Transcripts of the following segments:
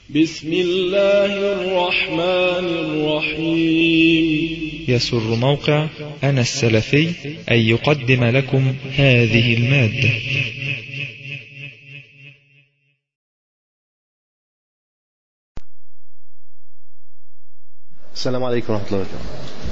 بسم الله الرحمن الرحيم يسر موقع أنا السلفي أن يقدم لكم هذه المادة السلام عليكم ورحمة الله وبركاته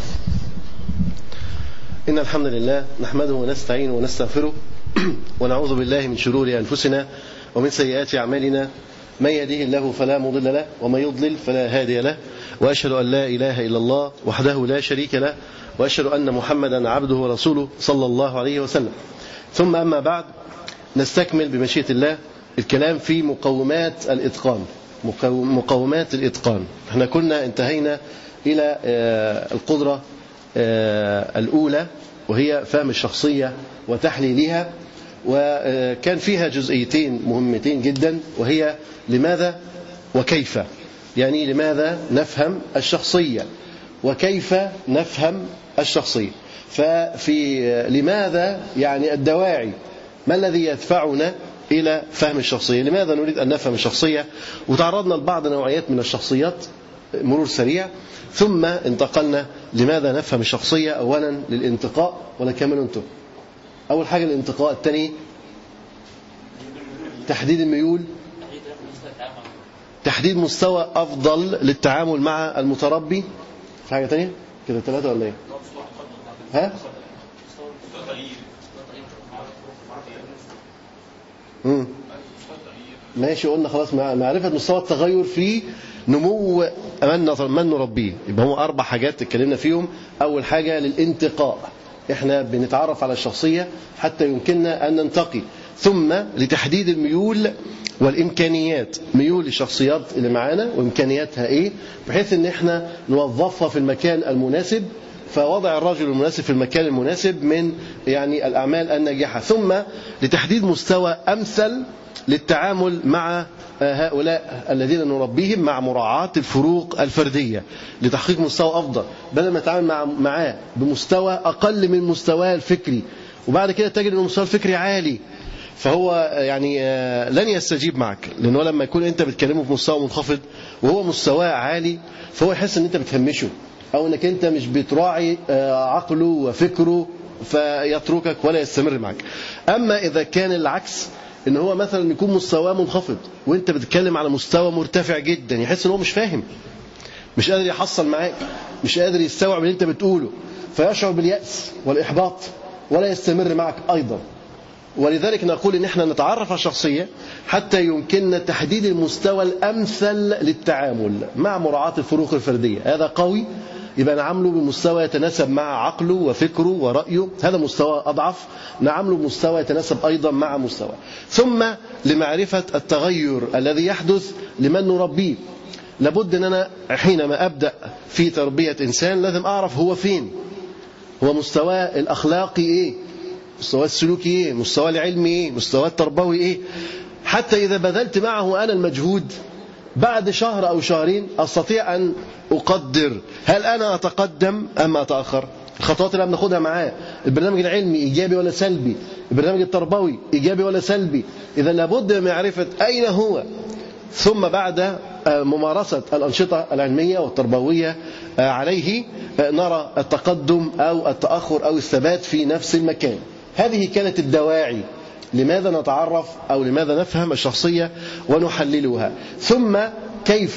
إن الحمد لله نحمده ونستعينه ونستغفره ونعوذ بالله من شرور أنفسنا ومن سيئات أعمالنا من يهده الله فلا مضل له ومن يضلل فلا هادي له وأشهد أن لا إله إلا الله وحده لا شريك له وأشهد أن محمدا عبده ورسوله صلى الله عليه وسلم ثم أما بعد نستكمل بمشيئة الله الكلام في مقومات الإتقان مقومات الإتقان احنا كنا انتهينا إلى القدرة الأولى وهي فهم الشخصية وتحليلها وكان فيها جزئيتين مهمتين جدا وهي لماذا وكيف يعني لماذا نفهم الشخصية وكيف نفهم الشخصية ففي لماذا يعني الدواعي ما الذي يدفعنا إلى فهم الشخصية لماذا نريد أن نفهم الشخصية وتعرضنا لبعض نوعيات من الشخصيات مرور سريع ثم انتقلنا لماذا نفهم الشخصية أولا للانتقاء ولا كمان انتم أول حاجة الانتقاء الثاني تحديد الميول تحديد مستوى أفضل للتعامل مع المتربي في حاجة تانية كده ثلاثة ولا ايه ها مم. ماشي قلنا خلاص معرفة مستوى التغير في نمو من من نربيه يبقى هم أربع حاجات اتكلمنا فيهم أول حاجة للانتقاء احنا بنتعرف على الشخصية حتى يمكننا أن ننتقي ثم لتحديد الميول والإمكانيات ميول الشخصيات اللي معانا وإمكانياتها إيه بحيث أن احنا نوظفها في المكان المناسب فوضع الرجل المناسب في المكان المناسب من يعني الأعمال الناجحة ثم لتحديد مستوى أمثل للتعامل مع هؤلاء الذين نربيهم مع مراعاة الفروق الفردية لتحقيق مستوى أفضل بدل ما نتعامل مع معاه بمستوى أقل من مستواه الفكري وبعد كده تجد أن المستوى الفكري عالي فهو يعني لن يستجيب معك لأنه لما يكون أنت بتكلمه بمستوى منخفض وهو مستواه عالي فهو يحس أن أنت بتهمشه أو أنك أنت مش بتراعي عقله وفكره فيتركك ولا يستمر معك أما إذا كان العكس ان هو مثلا يكون مستواه منخفض وانت بتتكلم على مستوى مرتفع جدا يحس ان هو مش فاهم مش قادر يحصل معاك مش قادر يستوعب اللي انت بتقوله فيشعر باليأس والإحباط ولا يستمر معك أيضا ولذلك نقول ان احنا نتعرف على الشخصية حتى يمكننا تحديد المستوى الأمثل للتعامل مع مراعاة الفروق الفردية هذا قوي يبقى نعامله بمستوى يتناسب مع عقله وفكره ورأيه هذا مستوى أضعف نعامله بمستوى يتناسب أيضا مع مستوى ثم لمعرفة التغير الذي يحدث لمن نربيه لابد أن أنا حينما أبدأ في تربية إنسان لازم أعرف هو فين هو مستواه الأخلاقي إيه مستواه السلوكي إيه مستواه العلمي إيه مستواه التربوي إيه حتى إذا بذلت معه أنا المجهود بعد شهر أو شهرين أستطيع أن أقدر هل أنا أتقدم أم أتأخر الخطوات اللي بناخدها معاه البرنامج العلمي إيجابي ولا سلبي البرنامج التربوي إيجابي ولا سلبي إذا لابد من معرفة أين هو ثم بعد ممارسة الأنشطة العلمية والتربوية عليه نرى التقدم أو التأخر أو الثبات في نفس المكان هذه كانت الدواعي لماذا نتعرف أو لماذا نفهم الشخصية ونحللها ثم كيف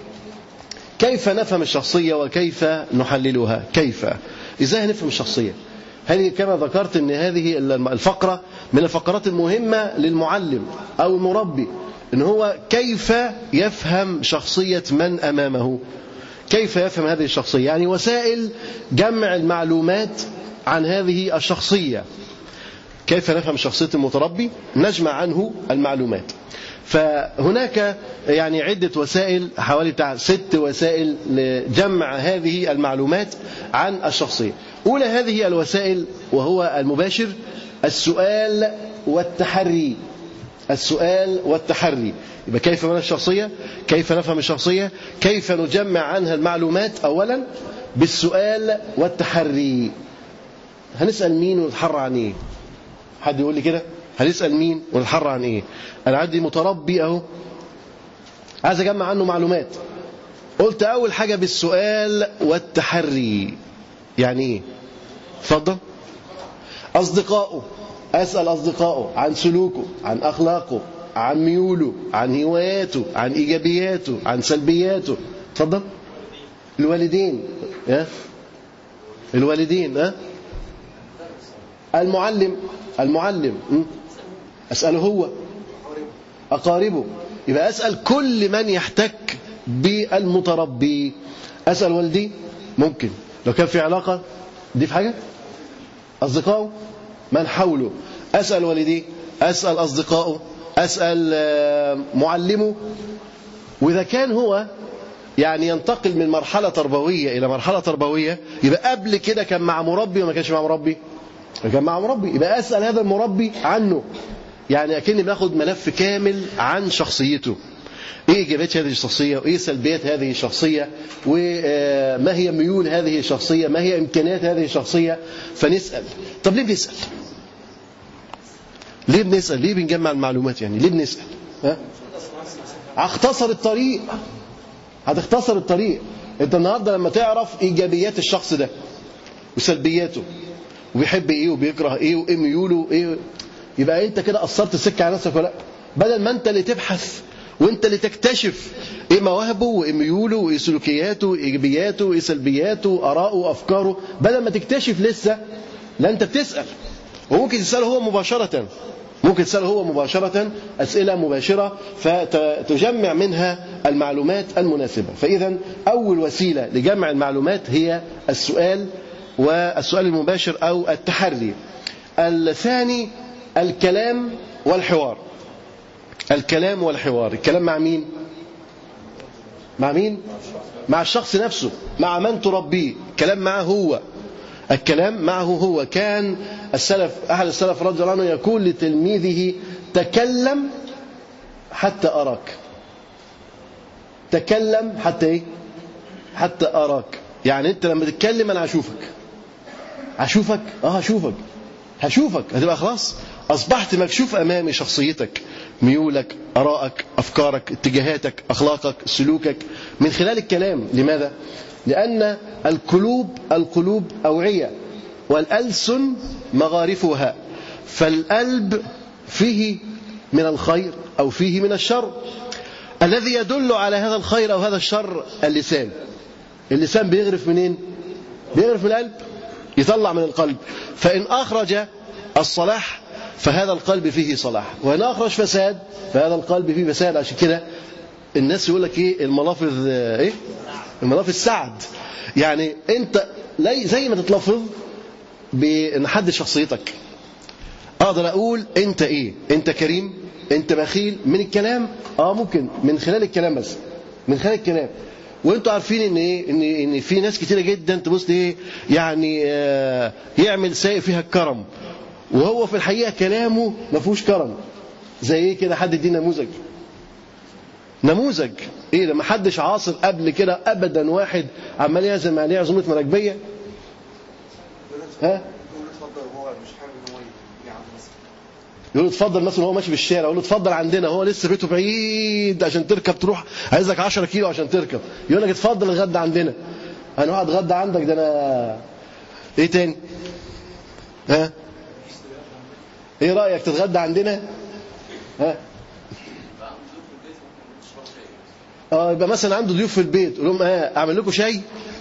كيف نفهم الشخصية وكيف نحللها كيف إزاي نفهم الشخصية هذه كما ذكرت أن هذه الفقرة من الفقرات المهمة للمعلم أو المربي أن هو كيف يفهم شخصية من أمامه كيف يفهم هذه الشخصية يعني وسائل جمع المعلومات عن هذه الشخصية كيف نفهم شخصية المتربي نجمع عنه المعلومات فهناك يعني عدة وسائل حوالي بتاع ست وسائل لجمع هذه المعلومات عن الشخصية أولى هذه الوسائل وهو المباشر السؤال والتحري السؤال والتحري يبقى كيف من الشخصية كيف نفهم الشخصية كيف نجمع عنها المعلومات أولا بالسؤال والتحري هنسأل مين ونتحرى عن ايه حد يقول لي كده هنسأل مين ونتحرى عن ايه انا عندي متربي اهو عايز اجمع عنه معلومات قلت اول حاجه بالسؤال والتحري يعني ايه اتفضل اصدقائه اسال اصدقائه عن سلوكه عن اخلاقه عن ميوله عن هواياته عن ايجابياته عن سلبياته اتفضل الوالدين ها الوالدين ها المعلم المعلم م? اساله هو اقاربه يبقى اسال كل من يحتك بالمتربي اسال والدي ممكن لو كان في علاقه دي في حاجه اصدقائه من حوله اسال والديه اسال اصدقائه اسال آه، معلمه واذا كان هو يعني ينتقل من مرحله تربويه الى مرحله تربويه يبقى قبل كده كان مع مربي وما كانش مع مربي كان مع مربي يبقى اسال هذا المربي عنه يعني اكني باخد ملف كامل عن شخصيته ايه ايجابيات هذه الشخصيه وايه سلبيات هذه الشخصيه وما هي ميول هذه الشخصيه ما هي امكانيات هذه الشخصيه فنسال طب ليه بنسال ليه بنسال ليه بنجمع المعلومات يعني ليه بنسال ها هختصر الطريق هتختصر الطريق انت النهارده لما تعرف ايجابيات الشخص ده وسلبياته وبيحب ايه وبيكره ايه وايه ميوله ايه يبقى انت كده قصرت السكه على نفسك ولا لا بدل ما انت اللي تبحث وانت اللي تكتشف ايه مواهبه وايه ميوله وايه سلوكياته وايه ايجابياته وايه سلبياته واراءه وافكاره بدل ما تكتشف لسه لا انت بتسال وممكن تساله هو مباشره ممكن تساله هو مباشرة أسئلة مباشرة فتجمع منها المعلومات المناسبة فإذا أول وسيلة لجمع المعلومات هي السؤال والسؤال المباشر أو التحري الثاني الكلام والحوار الكلام والحوار الكلام مع مين مع مين مع الشخص نفسه مع من تربيه كلام معه هو الكلام معه هو كان السلف أحد السلف رضي الله عنه يقول لتلميذه تكلم حتى أراك تكلم حتى إيه حتى أراك يعني أنت لما تتكلم أنا هشوفك هشوفك اه هشوفك هشوفك هتبقى خلاص أصبحت مكشوف أمامي شخصيتك ميولك أرائك أفكارك اتجاهاتك أخلاقك سلوكك من خلال الكلام لماذا؟ لأن القلوب القلوب أوعية والألسن مغارفها فالقلب فيه من الخير أو فيه من الشر الذي يدل على هذا الخير أو هذا الشر اللسان اللسان بيغرف منين؟ بيغرف من القلب يطلع من القلب فإن أخرج الصلاح فهذا القلب فيه صلاح وإن أخرج فساد فهذا القلب فيه فساد عشان كده الناس يقول لك إيه الملافظ إيه الملافظ سعد يعني أنت زي ما تتلفظ بنحدد شخصيتك أقدر أقول أنت إيه أنت كريم أنت بخيل من الكلام آه ممكن من خلال الكلام بس من خلال الكلام وانتوا عارفين ان ايه ان ان في ناس كتيره جدا تبص ايه يعني آه يعمل سايق فيها الكرم وهو في الحقيقه كلامه ما فيهوش كرم زي ايه كده حد يدينا نموذج نموذج ايه ده ما حدش عاصر قبل كده ابدا واحد عمال يعزم عليه عزومه مراكبيه ها يقول له اتفضل مثلا وهو ماشي في الشارع يقول له اتفضل عندنا هو لسه بيته بعيد عشان تركب تروح عايزك 10 كيلو عشان تركب يقول لك اتفضل اتغدى عندنا انا هقعد اتغدى عندك ده انا ايه تاني ها ايه رايك تتغدى عندنا ها اه يبقى مثلا عنده ضيوف في البيت يقول لهم اه اعمل لكم شاي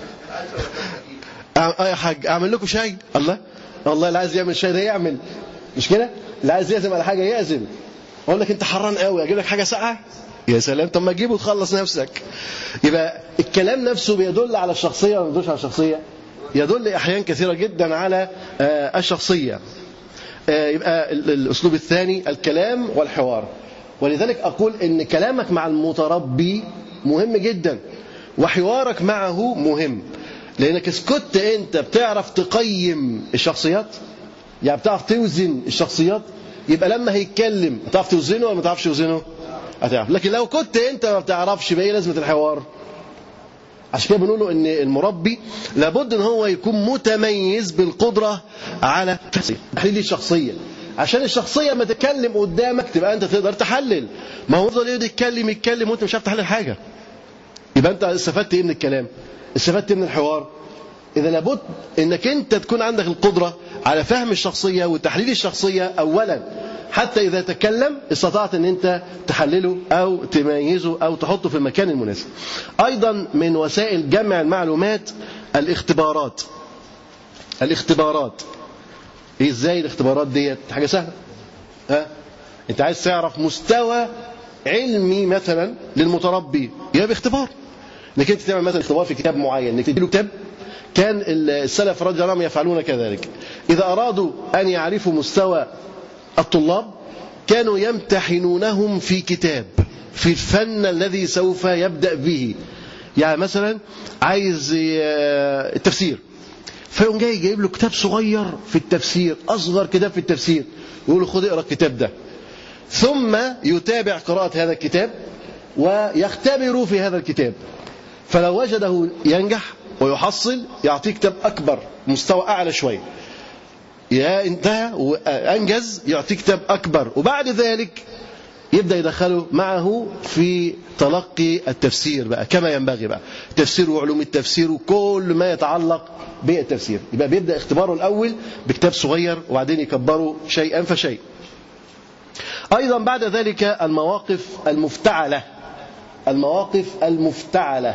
اه يا حاج اعمل لكم شاي الله والله اللي عايز يعمل شاي ده يعمل مش كده اللي عايز يعزم على حاجه يعزم اقول لك انت حران قوي اجيب لك حاجه ساقعه يا سلام طب ما تجيبه وتخلص نفسك يبقى الكلام نفسه بيدل على الشخصيه ولا ما يدلش على الشخصيه يدل احيان كثيره جدا على الشخصيه يبقى الاسلوب الثاني الكلام والحوار ولذلك اقول ان كلامك مع المتربي مهم جدا وحوارك معه مهم لانك اسكت انت بتعرف تقيم الشخصيات يعني بتعرف توزن الشخصيات يبقى لما هيتكلم بتعرف توزنه ولا ما تعرفش توزنه هتعرف لكن لو كنت انت ما بتعرفش يبقى ايه لازمه الحوار عشان كده بنقول له ان المربي لابد ان هو يكون متميز بالقدره على تحليل الشخصيه عشان الشخصيه ما تتكلم قدامك تبقى انت تقدر تحلل ما هو يفضل يقعد يتكلم يتكلم وانت مش عارف تحلل حاجه يبقى انت استفدت ايه من الكلام استفدت ايه من الحوار اذا لابد انك انت تكون عندك القدره على فهم الشخصيه وتحليل الشخصيه اولا حتى اذا تكلم استطعت ان انت تحلله او تميزه او تحطه في المكان المناسب ايضا من وسائل جمع المعلومات الاختبارات الاختبارات ايه ازاي الاختبارات ديت حاجه سهله ها انت عايز تعرف مستوى علمي مثلا للمتربي يبقى باختبار انك انت تعمل مثلا اختبار في كتاب معين انك تديله كتاب كان السلف رضي الله عنهم يفعلون كذلك اذا ارادوا ان يعرفوا مستوى الطلاب كانوا يمتحنونهم في كتاب في الفن الذي سوف يبدا به يعني مثلا عايز التفسير فيقوم جاي جايب له كتاب صغير في التفسير اصغر كتاب في التفسير يقول له خد اقرا الكتاب ده ثم يتابع قراءه هذا الكتاب ويختبر في هذا الكتاب فلو وجده ينجح ويحصل يعطيه كتاب اكبر مستوى اعلى شويه يا انتهى وانجز يعطيه كتاب اكبر وبعد ذلك يبدا يدخله معه في تلقي التفسير بقى كما ينبغي بقى تفسير وعلوم التفسير وكل ما يتعلق بالتفسير يبقى بيبدا اختباره الاول بكتاب صغير وبعدين يكبره شيئا فشيء ايضا بعد ذلك المواقف المفتعله المواقف المفتعله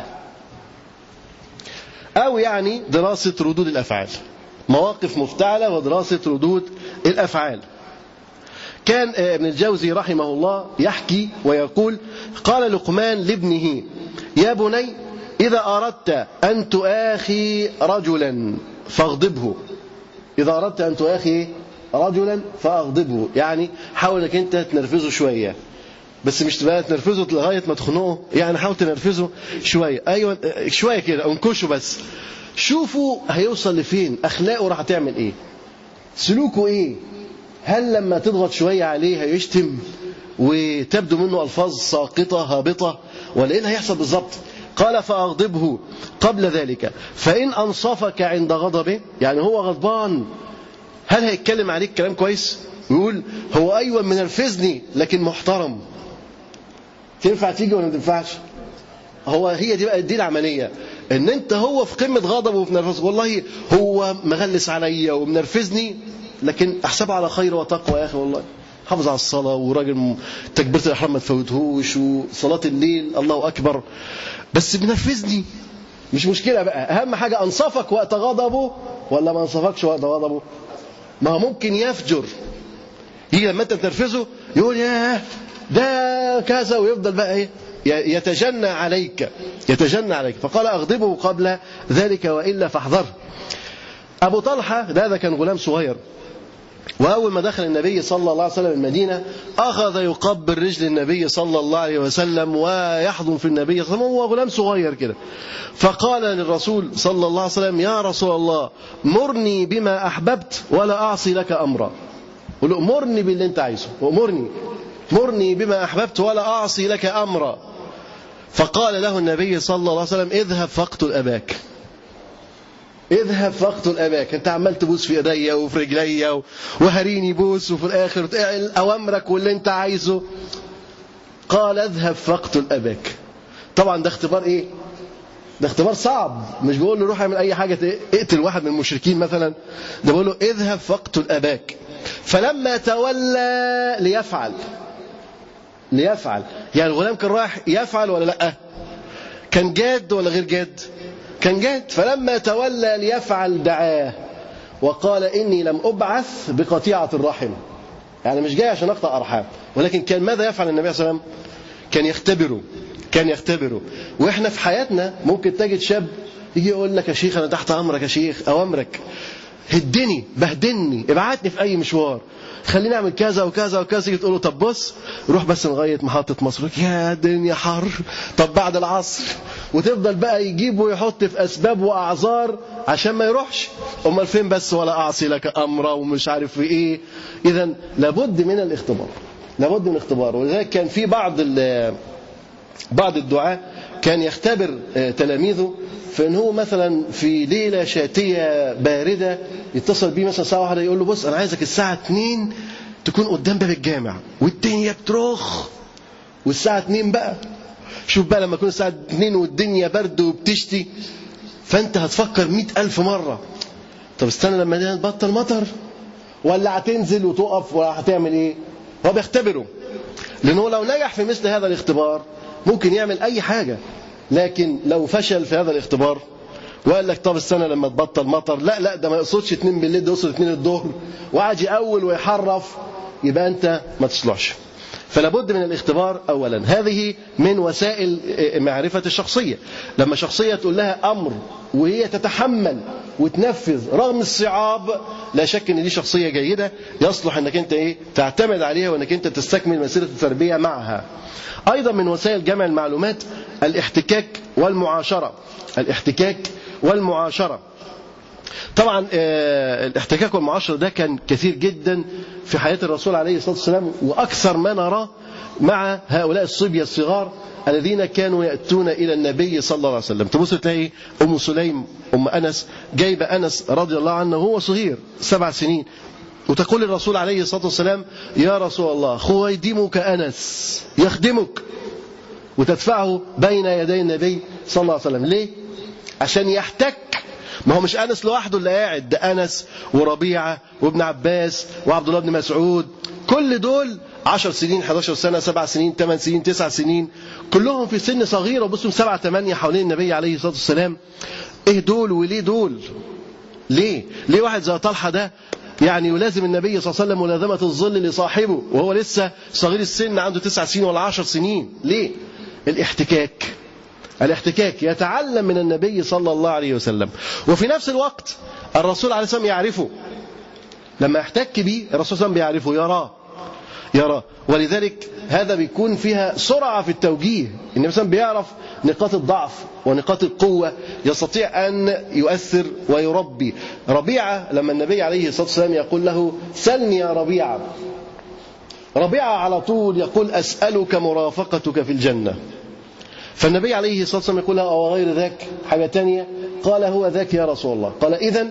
او يعني دراسه ردود الافعال مواقف مفتعله ودراسه ردود الافعال كان ابن الجوزي رحمه الله يحكي ويقول قال لقمان لابنه يا بني إذا أردت أن تؤاخي رجلا فاغضبه إذا أردت أن تؤاخي رجلا فأغضبه يعني حاول انك انت تنرفزه شوية بس مش تبقى تنرفزه لغاية ما تخنقه يعني حاول تنرفزه شوية أيوة شوية كده انكشه بس شوفوا هيوصل لفين أخلاقه راح تعمل إيه سلوكه إيه هل لما تضغط شوية عليه هيشتم وتبدو منه ألفاظ ساقطة هابطة ولا إيه اللي هيحصل بالظبط قال فأغضبه قبل ذلك فإن أنصفك عند غضبه يعني هو غضبان هل هيتكلم عليك كلام كويس يقول هو أيوة منرفزني لكن محترم تنفع تيجي ولا ما تنفعش هو هي دي بقى دي العملية ان انت هو في قمة غضبه وفي نرفزه والله هو مغلس عليا ومنرفزني لكن احسبه على خير وتقوى يا اخي والله حافظ على الصلاة وراجل تكبيرة الإحرام ما تفوتهوش وصلاة الليل الله أكبر بس بنرفزني مش مشكلة بقى أهم حاجة أنصفك وقت غضبه ولا ما أنصفكش وقت غضبه ما هو ممكن يفجر يجي لما أنت تنرفزه يقول ياه ده كذا ويفضل بقى إيه يتجنى عليك يتجنى عليك فقال أغضبه قبل ذلك وإلا فاحذر أبو طلحة ده, ده كان غلام صغير وأول ما دخل النبي صلى الله عليه وسلم المدينة أخذ يقبل رجل النبي صلى الله عليه وسلم ويحضن في النبي صلى الله عليه وسلم هو غلام صغير كده فقال للرسول صلى الله عليه وسلم يا رسول الله مرني بما أحببت ولا أعصي لك أمرا قل له مرني باللي أنت عايزه وأمرني مرني بما أحببت ولا أعصي لك أمرا فقال له النبي صلى الله عليه وسلم اذهب فاقتل أباك اذهب فاقتل اباك انت عمال تبوس في ايديا وفي رجليا وهريني بوس وفي الاخر اوامرك واللي انت عايزه قال اذهب فاقتل اباك طبعا ده اختبار ايه ده اختبار صعب مش بيقول له روح اعمل اي حاجه اقتل واحد من المشركين مثلا ده بيقول له اذهب فاقتل اباك فلما تولى ليفعل ليفعل يعني الغلام كان رايح يفعل ولا لا كان جاد ولا غير جاد كان جاد فلما تولى ليفعل دعاه وقال إني لم أبعث بقطيعة الرحم يعني مش جاي عشان أقطع أرحام ولكن كان ماذا يفعل النبي صلى الله عليه وسلم كان يختبره كان يختبره وإحنا في حياتنا ممكن تجد شاب يجي يقول لك يا شيخ أنا تحت أمرك يا شيخ أوامرك هدني بهدلني ابعتني في أي مشوار خليني اعمل كذا وكذا وكذا تيجي تقول له طب بص روح بس لغايه محطه مصر يا دنيا حر طب بعد العصر وتفضل بقى يجيب ويحط في اسباب واعذار عشان ما يروحش امال فين بس ولا اعصي لك امرا ومش عارف في ايه اذا لابد من الاختبار لابد من الاختبار ولذلك كان في بعض بعض الدعاة كان يختبر تلاميذه فان هو مثلا في ليله شاتيه بارده يتصل بيه مثلا الساعه واحدة يقول له بص انا عايزك الساعه 2 تكون قدام باب الجامع والدنيا بترخ والساعة 2 بقى شوف بقى لما يكون الساعة 2 والدنيا برد وبتشتي فأنت هتفكر مئة ألف مرة طب استنى لما تبطل مطر ولا هتنزل وتقف ولا هتعمل ايه هو بيختبره لأنه لو نجح في مثل هذا الاختبار ممكن يعمل أي حاجة لكن لو فشل في هذا الاختبار وقال لك طب السنة لما تبطل مطر لا لا ده ما يقصدش اتنين بالليل ده يقصد اتنين الظهر وقعد يأول ويحرف يبقى أنت ما تصلحش فلا بد من الاختبار اولا هذه من وسائل معرفه الشخصيه لما شخصيه تقول لها امر وهي تتحمل وتنفذ رغم الصعاب لا شك ان دي شخصيه جيده يصلح انك انت ايه تعتمد عليها وانك انت تستكمل مسيره التربيه معها ايضا من وسائل جمع المعلومات الاحتكاك والمعاشره الاحتكاك والمعاشره طبعا الاحتكاك والمعاشرة ده كان كثير جدا في حياة الرسول عليه الصلاة والسلام وأكثر ما نراه مع هؤلاء الصبية الصغار الذين كانوا يأتون إلى النبي صلى الله عليه وسلم تبص تلاقي أم سليم أم أنس جايبة أنس رضي الله عنه وهو صغير سبع سنين وتقول الرسول عليه الصلاة والسلام يا رسول الله خويدمك أنس يخدمك وتدفعه بين يدي النبي صلى الله عليه وسلم ليه؟ عشان يحتك ما هو مش انس لوحده اللي قاعد ده انس وربيعه وابن عباس وعبد الله بن مسعود كل دول 10 سنين 11 سنه 7 سنين 8 سنين 9 سنين كلهم في سن صغيره وبصوا 7 8 حوالين النبي عليه الصلاه والسلام ايه دول وليه دول ليه ليه واحد زي طلحه ده يعني يلازم النبي صلى الله عليه وسلم ملازمه الظل لصاحبه وهو لسه صغير السن عنده 9 سنين ولا 10 سنين ليه الاحتكاك الاحتكاك يتعلم من النبي صلى الله عليه وسلم وفي نفس الوقت الرسول عليه الصلاة والسلام يعرفه لما يحتك به الرسول صلى الله عليه وسلم بيعرفه يراه يراه ولذلك هذا بيكون فيها سرعة في التوجيه النبي صلى الله عليه وسلم بيعرف نقاط الضعف ونقاط القوة يستطيع أن يؤثر ويربي ربيعة لما النبي عليه الصلاة والسلام يقول له سلني يا ربيعة ربيعة على طول يقول أسألك مرافقتك في الجنة فالنبي عليه الصلاة والسلام يقول أو غير ذاك حاجة تانية قال هو ذاك يا رسول الله قال إذا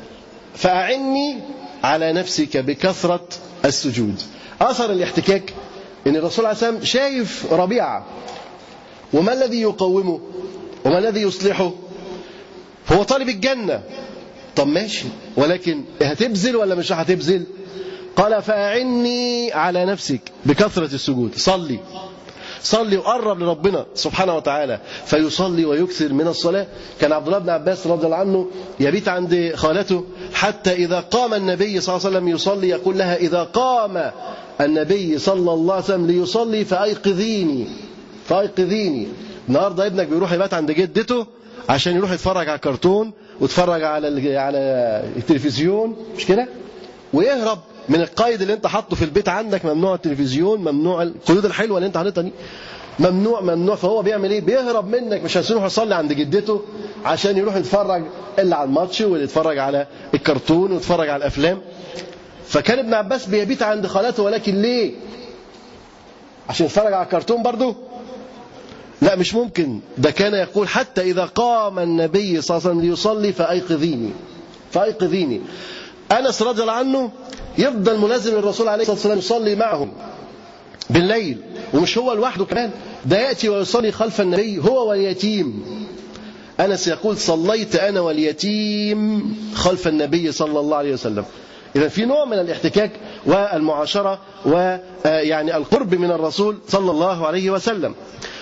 فأعني على نفسك بكثرة السجود أثر الاحتكاك أن الرسول عليه الصلاة والسلام شايف ربيعة وما الذي يقومه وما الذي يصلحه هو طالب الجنة طب ماشي ولكن هتبذل ولا مش هتبذل قال فأعني على نفسك بكثرة السجود صلي صلي وقرب لربنا سبحانه وتعالى فيصلي ويكثر من الصلاة كان عبد الله بن عباس رضي الله عنه يبيت عند خالته حتى إذا قام النبي صلى الله عليه وسلم يصلي يقول لها إذا قام النبي صلى الله عليه وسلم ليصلي فأيقظيني فأيقظيني النهارده ابنك بيروح يبات عند جدته عشان يروح يتفرج على كرتون ويتفرج على على التلفزيون مش كده ويهرب من القيد اللي انت حاطه في البيت عندك ممنوع التلفزيون ممنوع القيود الحلوه اللي انت حاططها دي ممنوع ممنوع فهو بيعمل ايه بيهرب منك مش هيروح يصلي عند جدته عشان يروح يتفرج الا على الماتش واللي يتفرج على الكرتون ويتفرج على الافلام فكان ابن عباس بيبيت عند خالاته ولكن ليه عشان يتفرج على الكرتون برضه لا مش ممكن ده كان يقول حتى إذا قام النبي صلى الله عليه وسلم ليصلي فأيقظيني فأيقظيني أنس رضي الله عنه يفضل ملازم للرسول عليه الصلاة والسلام يصلي معهم بالليل ومش هو لوحده كمان ده يأتي ويصلي خلف النبي هو واليتيم أنس يقول صليت أنا واليتيم خلف النبي صلى الله عليه وسلم إذا في نوع من الاحتكاك والمعاشرة ويعني القرب من الرسول صلى الله عليه وسلم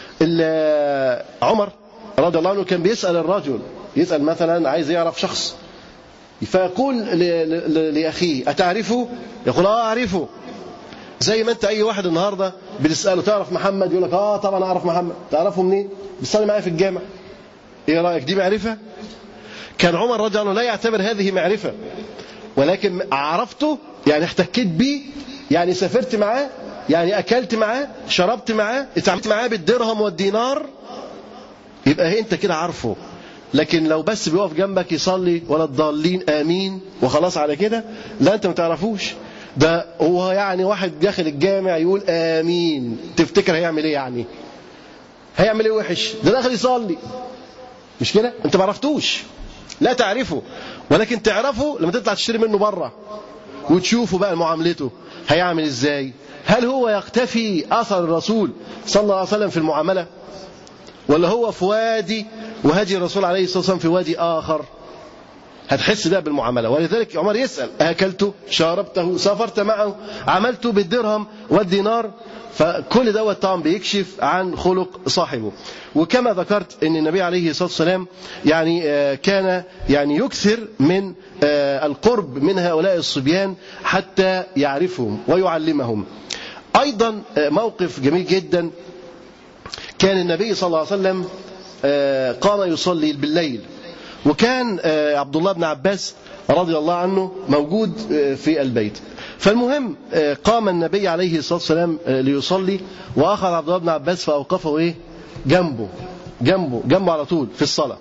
عمر رضي الله عنه كان بيسأل الرجل يسأل مثلا عايز يعرف شخص فيقول لأخيه أتعرفه؟ يقول آه أعرفه زي ما أنت أي واحد النهاردة بتسأله تعرف محمد يقول لك آه طبعا أعرف محمد تعرفه منين؟ بيصلي معايا في الجامع إيه رأيك دي معرفة؟ كان عمر رضي الله عنه لا يعتبر هذه معرفة ولكن عرفته يعني احتكيت بيه يعني سافرت معاه يعني أكلت معاه شربت معاه اتعاملت معاه بالدرهم والدينار يبقى انت كده عارفه لكن لو بس بيقف جنبك يصلي ولا الضالين امين وخلاص على كده لا انت ما تعرفوش ده هو يعني واحد داخل الجامع يقول امين تفتكر هيعمل ايه يعني هيعمل ايه وحش ده داخل يصلي مش كده انت ما عرفتوش لا تعرفه ولكن تعرفه لما تطلع تشتري منه بره وتشوفه بقى معاملته هيعمل ازاي هل هو يقتفي اثر الرسول صلى الله عليه وسلم في المعامله ولا هو في وادي وهدي الرسول عليه الصلاه والسلام في وادي اخر هتحس ده بالمعامله ولذلك عمر يسال اكلته شاربته سافرت معه عملت بالدرهم والدينار فكل دوت طبعا بيكشف عن خلق صاحبه وكما ذكرت ان النبي عليه الصلاه والسلام يعني آه، كان يعني يكثر من آه، القرب من هؤلاء الصبيان حتى يعرفهم ويعلمهم ايضا آه، موقف جميل جدا كان النبي صلى الله عليه وسلم آه، قام يصلي بالليل وكان آه، عبد الله بن عباس رضي الله عنه موجود آه، في البيت فالمهم آه، قام النبي عليه الصلاة والسلام آه، ليصلي وأخذ عبد الله بن عباس فأوقفه إيه جنبه جنبه جنبه على طول في الصلاة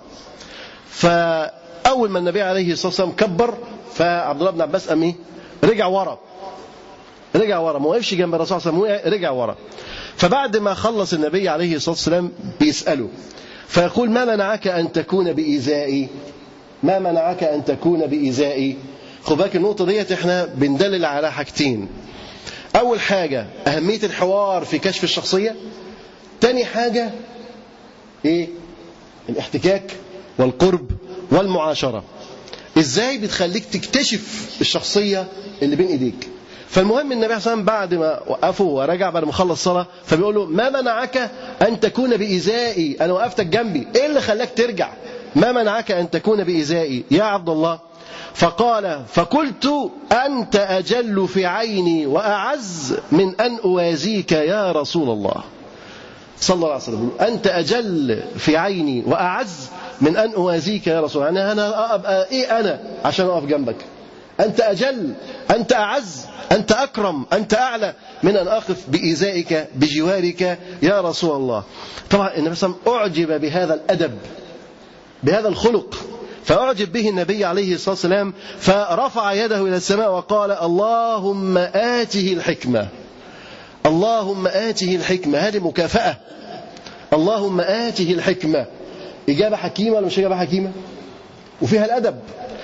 فأول ما النبي عليه الصلاة والسلام كبر فعبد الله بن عباس قام إيه رجع ورا رجع ورا ما وقفش جنب الرسول صلى الله عليه وسلم رجع ورا فبعد ما خلص النبي عليه الصلاة والسلام بيسأله فيقول ما منعك أن تكون بإيذائي ما منعك أن تكون بإيذائي خد بالك النقطة ديت احنا بندلل على حاجتين أول حاجة أهمية الحوار في كشف الشخصية تاني حاجة إيه الاحتكاك والقرب والمعاشرة إزاي بتخليك تكتشف الشخصية اللي بين إيديك فالمهم النبي صلى الله عليه وسلم بعد ما وقفه ورجع بعد ما خلص صلاة فبيقول له ما منعك أن تكون بإيذائي أنا وقفتك جنبي إيه اللي خلاك ترجع ما منعك أن تكون بإيذائي يا عبد الله فقال فقلت أنت أجل في عيني وأعز من أن أوازيك يا رسول الله صلى الله عليه وسلم أنت أجل في عيني وأعز من أن أوازيك يا رسول الله يعني أنا أبقى إيه أنا عشان أقف جنبك أنت أجل أنت أعز أنت أكرم أنت أعلى من أن أقف بإيذائك بجوارك يا رسول الله طبعا النبي صلى الله عليه وسلم أعجب بهذا الأدب بهذا الخلق فأعجب به النبي عليه الصلاة والسلام فرفع يده إلى السماء وقال اللهم آته الحكمة اللهم آته الحكمة هذه مكافأة اللهم آته الحكمة إجابة حكيمة ولا مش إجابة حكيمة وفيها الأدب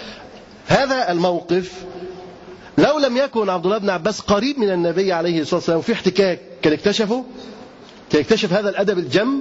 هذا الموقف لو لم يكن عبد الله بن عباس قريب من النبي عليه الصلاة والسلام وفي احتكاك كان اكتشفه كان اكتشف هذا الأدب الجم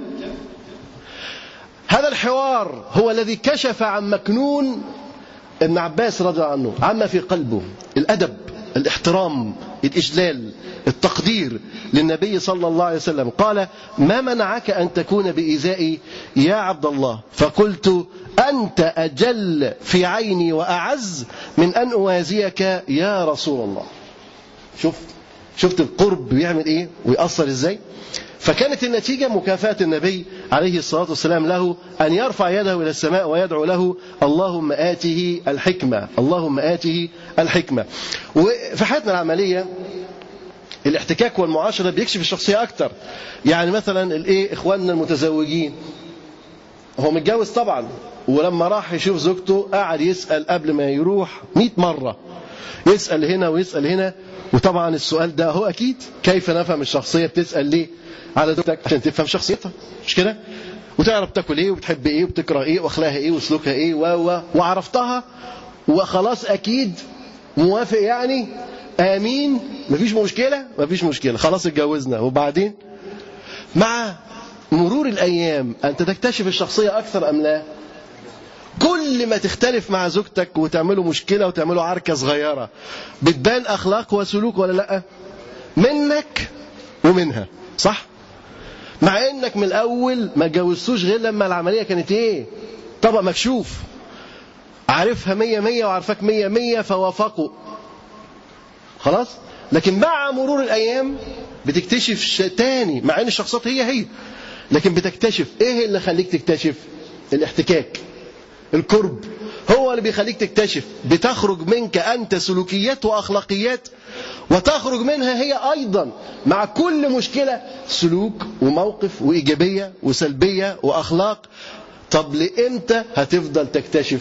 هذا الحوار هو الذي كشف عن مكنون ابن عباس رضي الله عنه عما في قلبه الأدب الاحترام الإجلال التقدير للنبي صلى الله عليه وسلم قال ما منعك أن تكون بإيذائي يا عبد الله فقلت أنت أجل في عيني وأعز من أن أوازيك يا رسول الله شوف شفت القرب بيعمل إيه ويأثر إزاي فكانت النتيجة مكافأة النبي عليه الصلاة والسلام له أن يرفع يده إلى السماء ويدعو له اللهم آته الحكمة اللهم آته الحكمة وفي حياتنا العملية الاحتكاك والمعاشرة بيكشف الشخصية أكتر يعني مثلا الإيه إخواننا المتزوجين هو متجوز طبعا ولما راح يشوف زوجته قعد يسأل قبل ما يروح 100 مرة يسأل هنا ويسأل هنا وطبعا السؤال ده هو أكيد كيف نفهم الشخصية بتسأل ليه على زوجتك عشان تفهم شخصيتها مش كده وتعرف تاكل ايه وبتحب ايه وبتكره ايه واخلاقها ايه وسلوكها ايه و و وعرفتها وخلاص اكيد موافق يعني امين مفيش مشكله مفيش مشكله خلاص اتجوزنا وبعدين مع مرور الايام انت تكتشف الشخصيه اكثر ام لا كل ما تختلف مع زوجتك وتعملوا مشكله وتعملوا عركه صغيره بتبان اخلاق وسلوك ولا لا منك ومنها صح مع انك من الاول ما اتجوزتوش غير لما العمليه كانت ايه طبق مكشوف عارفها مية مية وعارفاك مية مية فوافقوا خلاص لكن مع مرور الايام بتكتشف شيء تاني مع ان الشخصيات هي هي لكن بتكتشف ايه اللي خليك تكتشف الاحتكاك القرب هو اللي بيخليك تكتشف بتخرج منك انت سلوكيات واخلاقيات وتخرج منها هي ايضا مع كل مشكله سلوك وموقف وايجابيه وسلبيه واخلاق طب لامتى هتفضل تكتشف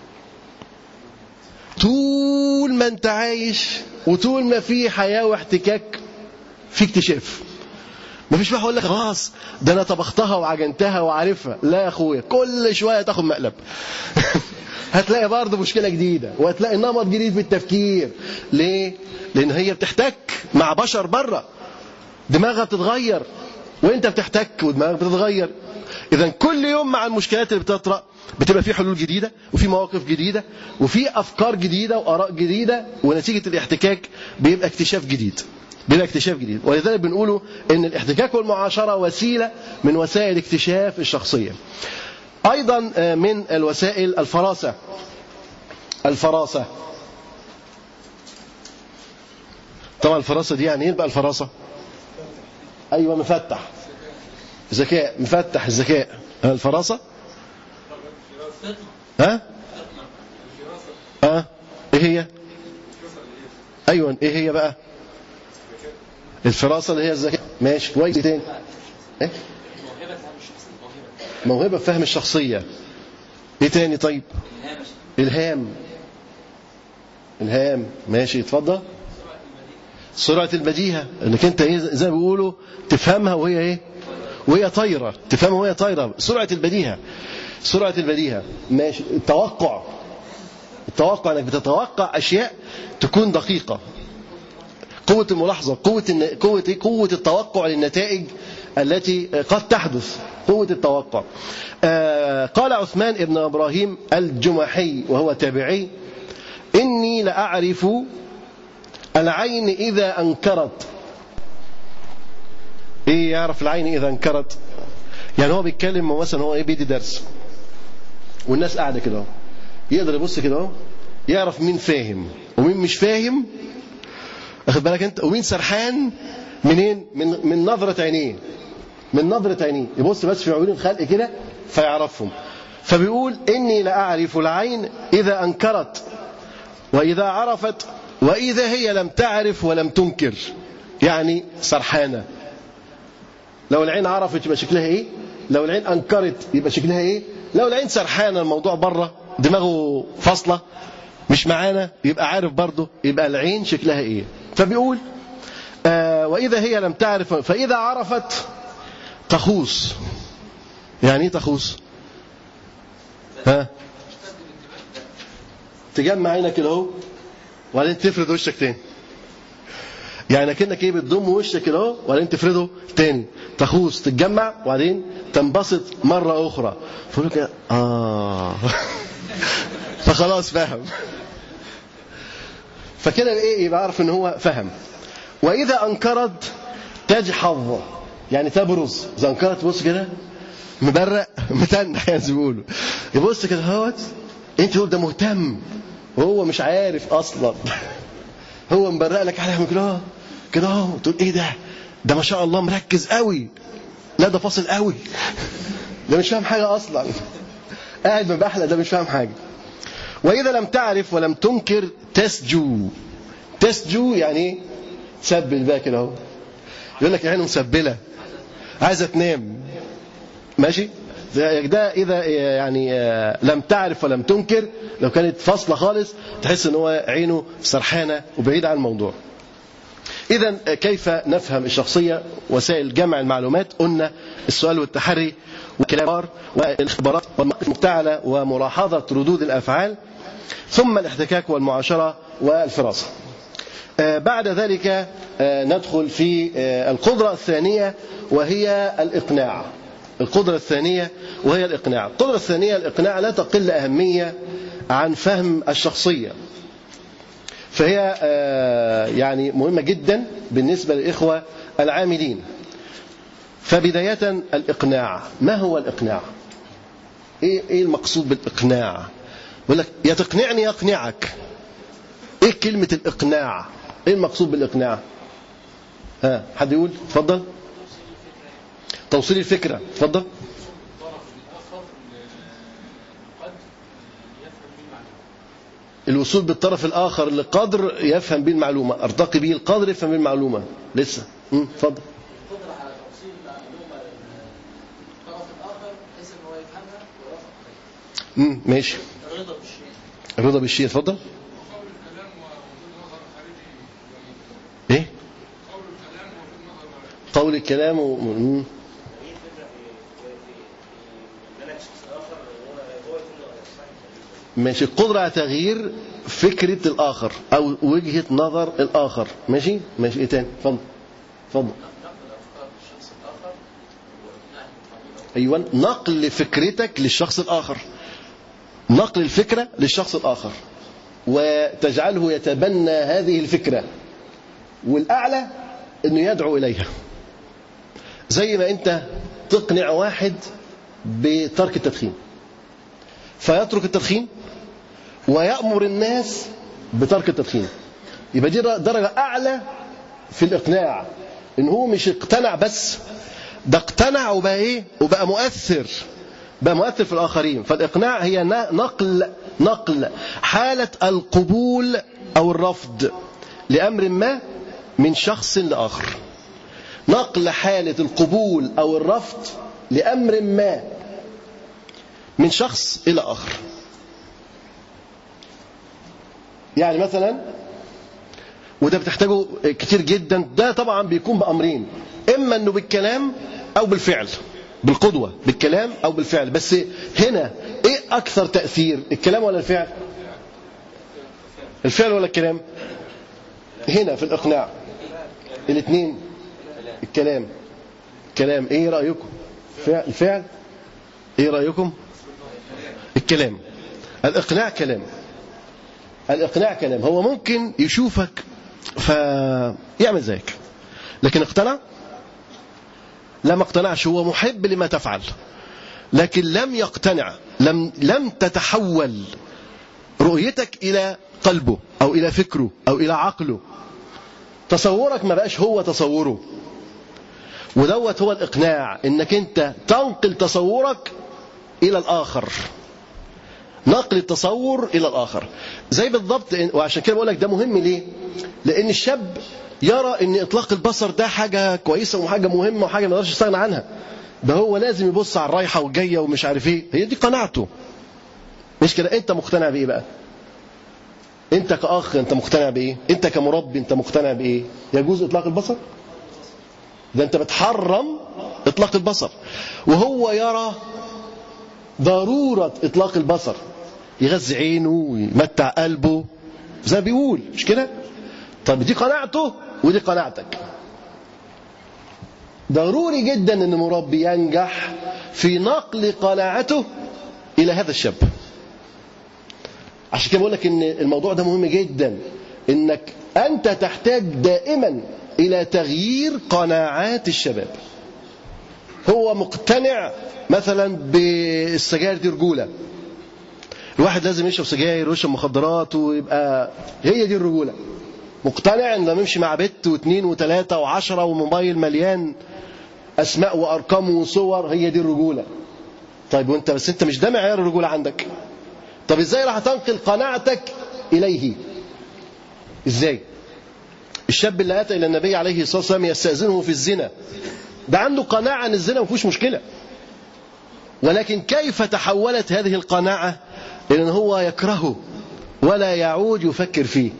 طول ما انت عايش وطول ما في حياه واحتكاك في اكتشاف مفيش واحد يقول لك خلاص ده انا طبختها وعجنتها وعارفها لا يا اخويا كل شويه تاخد مقلب هتلاقي برضه مشكله جديده وهتلاقي نمط جديد في التفكير ليه لان هي بتحتك مع بشر بره دماغها بتتغير وانت بتحتك ودماغك بتتغير اذا كل يوم مع المشكلات اللي بتطرأ بتبقى في حلول جديده وفي مواقف جديده وفي افكار جديده واراء جديده ونتيجه الاحتكاك بيبقى اكتشاف جديد بلا اكتشاف جديد ولذلك بنقوله ان الاحتكاك والمعاشره وسيله من وسائل اكتشاف الشخصيه ايضا من الوسائل الفراسه الفراسه طبعا الفراسه دي يعني ايه بقى الفراسه ايوه مفتح ذكاء مفتح الذكاء الفراسه ها ها ايه هي ايوه ايه هي بقى الفراسه اللي هي الذكاء ماشي كويس إيه تاني ايه موهبه في فهم الشخصيه ايه تاني طيب الهام الهام ماشي اتفضل سرعه البديهه انك انت ايه زي ما بيقولوا تفهمها وهي ايه وهي طايره تفهمها وهي طايره سرعه البديهه سرعه البديهه ماشي التوقع التوقع انك بتتوقع اشياء تكون دقيقه قوة الملاحظة قوة الن... قوة إيه؟ قوة التوقع للنتائج التي قد تحدث قوة التوقع آه قال عثمان ابن إبراهيم الجمحي وهو تابعي إني لأعرف العين إذا أنكرت إيه يعرف العين إذا أنكرت يعني هو بيتكلم مثلا هو إيه بيدي درس والناس قاعدة كده يقدر يبص كده يعرف مين فاهم ومين مش فاهم واخد بالك انت ومين سرحان منين من من نظره عينيه من نظره عينيه يبص بس في عيون الخلق كده فيعرفهم فبيقول اني لاعرف العين اذا انكرت واذا عرفت واذا هي لم تعرف ولم تنكر يعني سرحانه لو العين عرفت يبقى شكلها ايه لو العين انكرت يبقى شكلها ايه لو العين سرحانه الموضوع بره دماغه فاصله مش معانا يبقى عارف برضه يبقى العين شكلها ايه فبيقول آه وإذا هي لم تعرف فإذا عرفت تخوص يعني ايه تخوص ها تجمع عينك كده اهو وبعدين تفرد وشك تاني يعني كأنك ايه بتضم وشك كده اهو وبعدين تفرده تاني تخوص تتجمع وبعدين تنبسط مرة أخرى فيقول لك اه فخلاص فاهم فكده ايه يبقى عارف ان هو فهم واذا انكرت تجحظ يعني تبرز اذا انكرت بص كده مبرق متنح يعني زي ما بيقولوا يبص كده اهوت انت تقول ده مهتم وهو مش عارف اصلا هو مبرق لك عليها كده كده اهو تقول ايه ده ده ما شاء الله مركز قوي لا ده فاصل قوي ده مش فاهم حاجه اصلا قاعد مبحلق ده مش فاهم حاجه وإذا لم تعرف ولم تنكر تسجو تسجو يعني ايه تسبل بقى كده اهو يقول لك عينه مسبله عايزه تنام ماشي ده اذا يعني لم تعرف ولم تنكر لو كانت فاصله خالص تحس ان هو عينه سرحانه وبعيد عن الموضوع اذا كيف نفهم الشخصيه وسائل جمع المعلومات قلنا السؤال والتحري والكلام والاختبارات والمفتعله وملاحظه ردود الافعال ثم الاحتكاك والمعاشره والفراسه بعد ذلك ندخل في القدرة الثانية وهي الإقناع القدرة الثانية وهي الإقناع القدرة الثانية الإقناع لا تقل أهمية عن فهم الشخصية فهي يعني مهمة جدا بالنسبة للإخوة العاملين فبداية الإقناع ما هو الإقناع إيه المقصود بالإقناع يقول لك يا تقنعني يقنعك إيه كلمة الإقناع ايه المقصود بالاقناع ها حد يقول اتفضل توصيل الفكره اتفضل الوصول بالطرف الاخر لقدر يفهم به المعلومه ارتقي به القدر يفهم به المعلومه لسه اتفضل القدره على توصيل المعلومه للطرف الاخر بحيث ان هو يفهمها ويوافق عليها امم ماشي الرضا بالشيء الرضا بالشيء اتفضل ايه قول الكلام و... مم. ماشي القدرة على تغيير فكرة الآخر أو وجهة نظر الآخر ماشي ماشي إيه تاني اتفضل اتفضل أيوة نقل فكرتك للشخص الآخر نقل الفكرة للشخص الآخر وتجعله يتبنى هذه الفكرة والأعلى أنه يدعو إليها زي ما أنت تقنع واحد بترك التدخين فيترك التدخين ويأمر الناس بترك التدخين يبقى دي درجة أعلى في الإقناع إن هو مش اقتنع بس ده اقتنع وبقى إيه وبقى مؤثر بقى مؤثر في الآخرين فالإقناع هي نقل نقل حالة القبول أو الرفض لأمر ما من شخص لآخر نقل حالة القبول أو الرفض لأمر ما من شخص إلى آخر يعني مثلا وده بتحتاجه كتير جدا ده طبعا بيكون بأمرين إما أنه بالكلام أو بالفعل بالقدوة بالكلام أو بالفعل بس هنا إيه أكثر تأثير الكلام ولا الفعل الفعل ولا الكلام هنا في الإقناع الاثنين الكلام كلام ايه رأيكم فعل الفعل ايه رأيكم الكلام الإقناع كلام الإقناع كلام هو ممكن يشوفك فيعمل ذلك لكن اقتنع لا ما اقتنعش هو محب لما تفعل لكن لم يقتنع لم لم تتحول رؤيتك إلى قلبه أو إلى فكره أو إلى عقله تصورك ما بقاش هو تصوره ودوت هو الإقناع إنك أنت تنقل تصورك إلى الآخر نقل التصور إلى الآخر زي بالضبط وعشان كده بقول لك ده مهم ليه لأن الشاب يرى ان اطلاق البصر ده حاجه كويسه وحاجه مهمه وحاجه ما يقدرش يستغنى عنها ده هو لازم يبص على الرايحه والجايه ومش عارف ايه هي دي قناعته مش كده انت مقتنع بايه بقى انت كاخ انت مقتنع بايه انت كمربي انت مقتنع بايه يجوز اطلاق البصر ده انت بتحرم اطلاق البصر وهو يرى ضروره اطلاق البصر يغذي عينه ويمتع قلبه زي ما بيقول مش كده طب دي قناعته ودي قناعتك ضروري جدا ان المربي ينجح في نقل قناعته الى هذا الشاب عشان كده بقول لك ان الموضوع ده مهم جدا انك انت تحتاج دائما الى تغيير قناعات الشباب هو مقتنع مثلا بالسجاير دي رجوله الواحد لازم يشرب سجاير ويشرب مخدرات ويبقى هي دي الرجوله مقتنع ان لما يمشي مع بنت واثنين وثلاثه وعشره وموبايل مليان اسماء وارقام وصور هي دي الرجوله طيب وانت بس انت مش ده معيار الرجوله عندك طب ازاي راح تنقل قناعتك اليه ازاي الشاب اللي اتى الى النبي عليه الصلاه والسلام يستاذنه في الزنا ده عنده قناعه ان الزنا ما فيهوش مشكله ولكن كيف تحولت هذه القناعه الى ان هو يكرهه ولا يعود يفكر فيه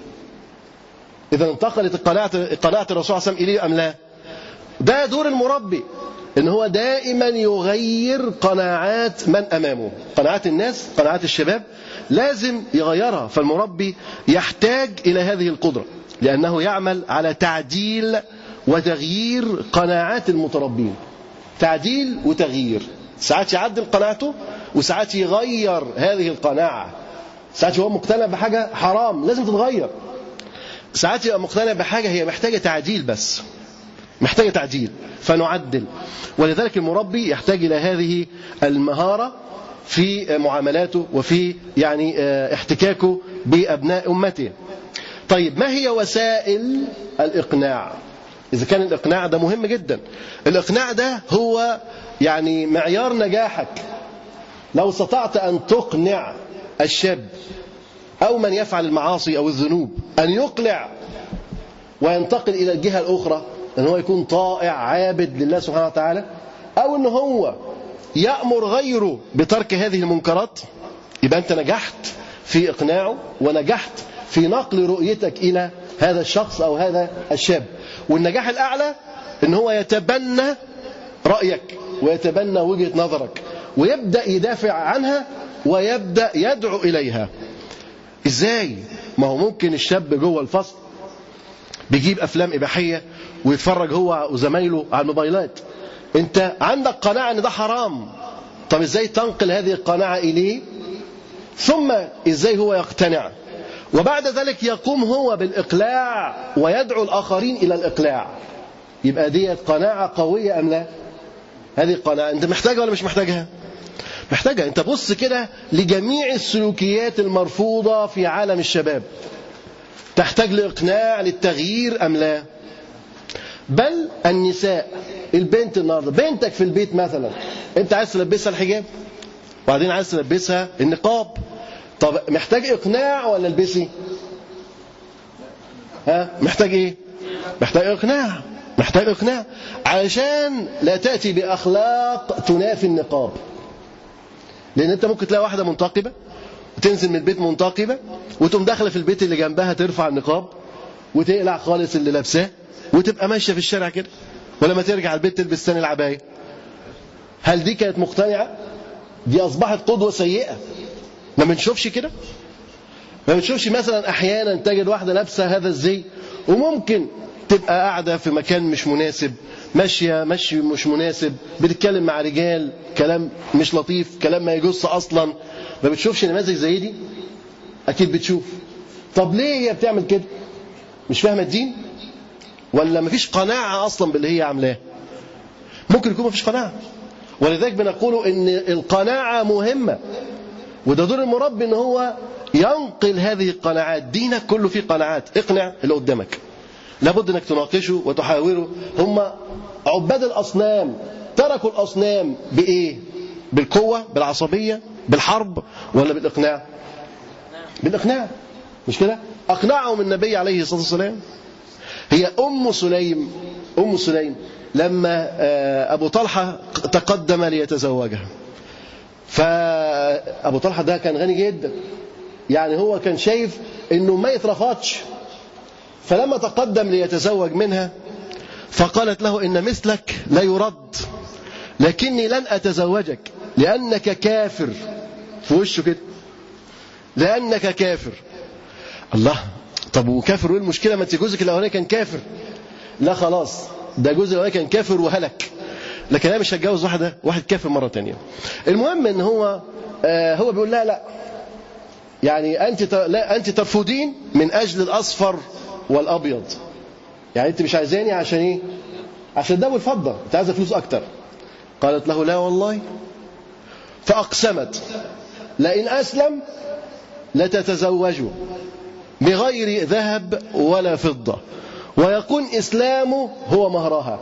إذا انتقلت قناعة قناعة الرسول صلى الله عليه وسلم إليه أم لا؟ ده دور المربي إن هو دائما يغير قناعات من أمامه قناعات الناس قناعات الشباب لازم يغيرها فالمربي يحتاج إلى هذه القدرة لأنه يعمل على تعديل وتغيير قناعات المتربين تعديل وتغيير ساعات يعدل قناعته وساعات يغير هذه القناعة ساعات هو مقتنع بحاجة حرام لازم تتغير ساعات يبقى مقتنع بحاجة هي محتاجة تعديل بس محتاجة تعديل فنعدل ولذلك المربي يحتاج إلى هذه المهارة في معاملاته وفي يعني احتكاكه بأبناء أمته طيب ما هي وسائل الإقناع إذا كان الإقناع ده مهم جدا الإقناع ده هو يعني معيار نجاحك لو استطعت أن تقنع الشاب أو من يفعل المعاصي أو الذنوب أن يقلع وينتقل إلى الجهة الأخرى أن هو يكون طائع عابد لله سبحانه وتعالى أو أن هو يأمر غيره بترك هذه المنكرات يبقى أنت نجحت في إقناعه ونجحت في نقل رؤيتك إلى هذا الشخص أو هذا الشاب والنجاح الأعلى إن هو يتبنى رأيك ويتبنى وجهة نظرك ويبدأ يدافع عنها ويبدأ يدعو إليها إزاي؟ ما هو ممكن الشاب جوه الفصل بيجيب أفلام إباحية ويتفرج هو وزمايله على الموبايلات أنت عندك قناعة أن ده حرام طب إزاي تنقل هذه القناعة إليه ثم إزاي هو يقتنع وبعد ذلك يقوم هو بالإقلاع ويدعو الآخرين إلى الإقلاع يبقى ديت قناعة قوية أم لا هذه القناعة أنت محتاجها ولا مش محتاجها محتاجها أنت بص كده لجميع السلوكيات المرفوضة في عالم الشباب تحتاج لإقناع للتغيير أم لا بل النساء البنت النهارده بنتك في البيت مثلا انت عايز تلبسها الحجاب وبعدين عايز تلبسها النقاب طب محتاج اقناع ولا البسي ها محتاج ايه محتاج اقناع محتاج اقناع علشان لا تاتي باخلاق تنافي النقاب لان انت ممكن تلاقي واحده منتقبه وتنزل من البيت منتقبه وتقوم داخله في البيت اللي جنبها ترفع النقاب وتقلع خالص اللي لابساه وتبقى ماشيه في الشارع كده ولما ترجع البيت تلبس ثاني العبايه هل دي كانت مقتنعه دي اصبحت قدوه سيئه ما بنشوفش كده ما بنشوفش مثلا احيانا تجد واحده لابسه هذا الزي وممكن تبقى قاعده في مكان مش مناسب ماشيه مشي مش مناسب بتتكلم مع رجال كلام مش لطيف كلام ما يجوز اصلا ما بتشوفش نماذج زي دي اكيد بتشوف طب ليه هي بتعمل كده مش فاهمه الدين ولا مفيش قناعه اصلا باللي هي عاملاه ممكن يكون مفيش قناعه ولذلك بنقول ان القناعه مهمه وده دور المربي ان هو ينقل هذه القناعات دينك كله فيه قناعات اقنع اللي قدامك لابد انك تناقشه وتحاوره هم عباد الاصنام تركوا الاصنام بايه بالقوه بالعصبيه بالحرب ولا بالاقناع بالاقناع مش كده اقنعهم النبي عليه الصلاه والسلام هي ام سليم ام سليم لما ابو طلحه تقدم ليتزوجها فابو طلحه ده كان غني جدا يعني هو كان شايف انه ما يترفضش فلما تقدم ليتزوج منها فقالت له ان مثلك لا يرد لكني لن اتزوجك لانك كافر في وشه كده لانك كافر الله طب وكافر وايه المشكله ما انت جوزك الاولاني كان كافر لا خلاص ده جوزي الاولاني كان كافر وهلك لكن انا مش هتجوز واحده واحد كافر مره تانية المهم ان هو آه هو بيقول لا لا يعني انت لا انت ترفضين من اجل الاصفر والابيض يعني انت مش عايزاني عشان ايه عشان ده والفضه انت عايزه فلوس اكتر قالت له لا والله فاقسمت لئن اسلم لتتزوجوا بغير ذهب ولا فضه ويكون اسلامه هو مهرها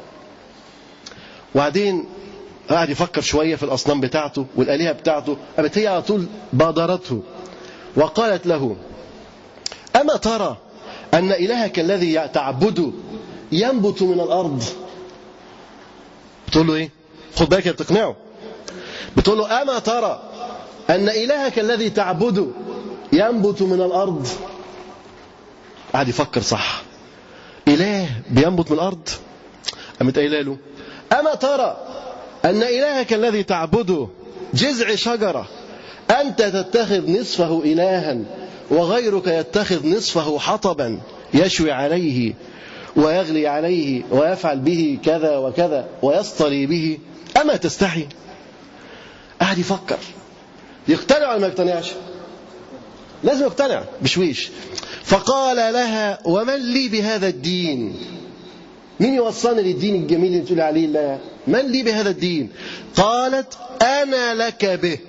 وبعدين قعد يفكر شويه في الاصنام بتاعته والالهه بتاعته قامت هي على طول بادرته وقالت له اما ترى ان الهك الذي تعبده ينبت من الارض بتقول له ايه خد بالك بتقنعه بتقول له اما ترى ان الهك الذي تعبده ينبت من الارض قعد يفكر صح اله بينبت من الارض قامت قايله له أما ترى أن إلهك الذي تعبده جذع شجرة أنت تتخذ نصفه إلها وغيرك يتخذ نصفه حطبا يشوي عليه ويغلي عليه ويفعل به كذا وكذا ويصطلي به أما تستحي قاعد يفكر يقتنع ولا ما يقتنعش لازم يقتنع بشويش فقال لها ومن لي بهذا الدين مين يوصلني للدين الجميل اللي بتقول عليه الله من لي بهذا الدين قالت أنا لك به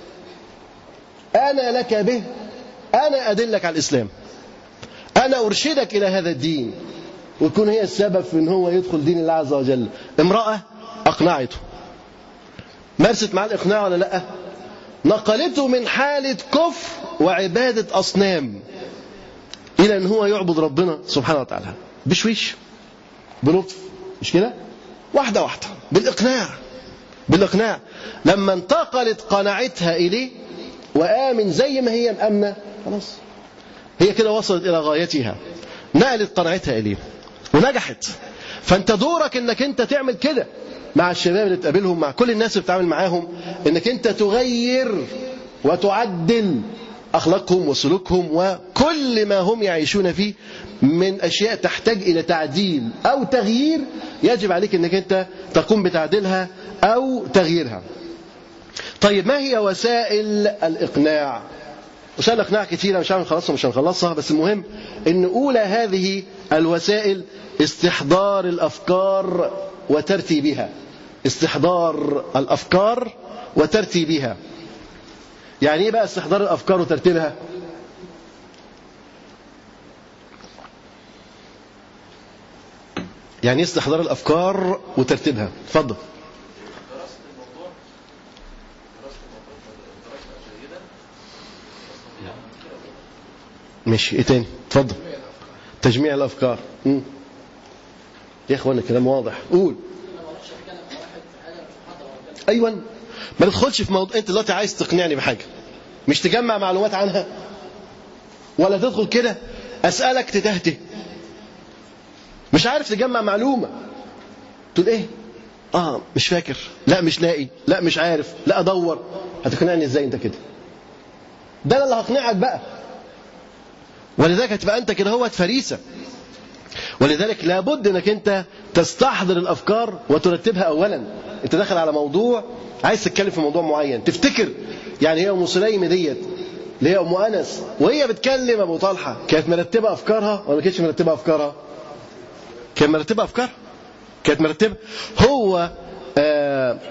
أنا لك به أنا أدلك على الإسلام أنا أرشدك إلى هذا الدين ويكون هي السبب في أن هو يدخل دين الله عز وجل امرأة أقنعته مارست معاه الإقناع ولا لأ نقلته من حالة كفر وعبادة أصنام إلى أن هو يعبد ربنا سبحانه وتعالى بشويش بلطف مش كده واحدة واحدة بالإقناع بالإقناع لما انتقلت قناعتها إليه وآمن زي ما هي مأمنة خلاص هي كده وصلت إلى غايتها نقلت قناعتها إليه ونجحت فأنت دورك إنك أنت تعمل كده مع الشباب اللي تقابلهم مع كل الناس اللي بتتعامل معاهم إنك أنت تغير وتعدل أخلاقهم وسلوكهم وكل ما هم يعيشون فيه من أشياء تحتاج إلى تعديل أو تغيير يجب عليك أنك أنت تقوم بتعديلها أو تغييرها طيب ما هي وسائل الإقناع وسائل الإقناع كثيرة مش هنخلصها مش هنخلصها بس المهم أن أولى هذه الوسائل استحضار الأفكار وترتيبها استحضار الأفكار وترتيبها يعني ايه بقى استحضار الافكار وترتيبها يعني ايه استحضار الافكار وترتيبها اتفضل ماشي ايه تاني اتفضل تجميع الافكار مم. يا اخوانا الكلام واضح قول ايوه ما تدخلش في موضوع انت دلوقتي عايز تقنعني بحاجه مش تجمع معلومات عنها ولا تدخل كده اسالك تتهته مش عارف تجمع معلومه تقول ايه اه مش فاكر لا مش لاقي لا مش عارف لا ادور هتقنعني ازاي انت كده ده انا اللي هقنعك بقى ولذلك هتبقى انت كده هو فريسه ولذلك لابد انك انت تستحضر الافكار وترتبها اولا انت داخل على موضوع عايز تتكلم في موضوع معين تفتكر يعني هي ام سليم ديت اللي هي ام انس وهي بتكلم ابو طلحه كانت مرتبه افكارها ولا ما كانتش مرتبه افكارها كانت مرتبه افكارها كانت مرتبه هو آه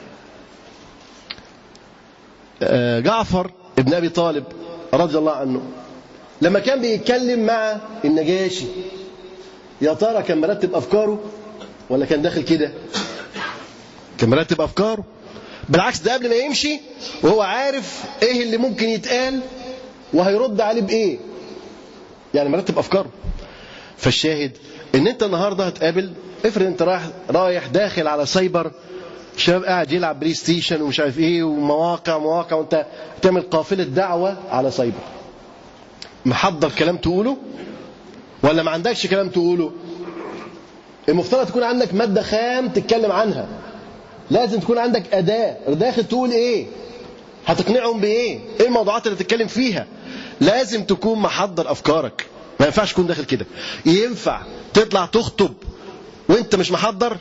آه جعفر ابن ابي طالب رضي الله عنه لما كان بيتكلم مع النجاشي يا ترى كان مرتب افكاره ولا كان داخل كده كان مرتب افكاره بالعكس ده قبل ما يمشي وهو عارف ايه اللي ممكن يتقال وهيرد عليه بايه يعني مرتب افكاره فالشاهد ان انت النهارده هتقابل افرض انت رايح رايح داخل على سايبر شباب قاعد يلعب بلاي ستيشن ومش عارف ايه ومواقع مواقع وانت تعمل قافله دعوه على سايبر محضر كلام تقوله ولا ما عندكش كلام تقوله المفترض تكون عندك ماده خام تتكلم عنها لازم تكون عندك اداه داخل تقول ايه هتقنعهم بايه ايه الموضوعات اللي تتكلم فيها لازم تكون محضر افكارك ما ينفعش تكون داخل كده ينفع تطلع تخطب وانت مش محضر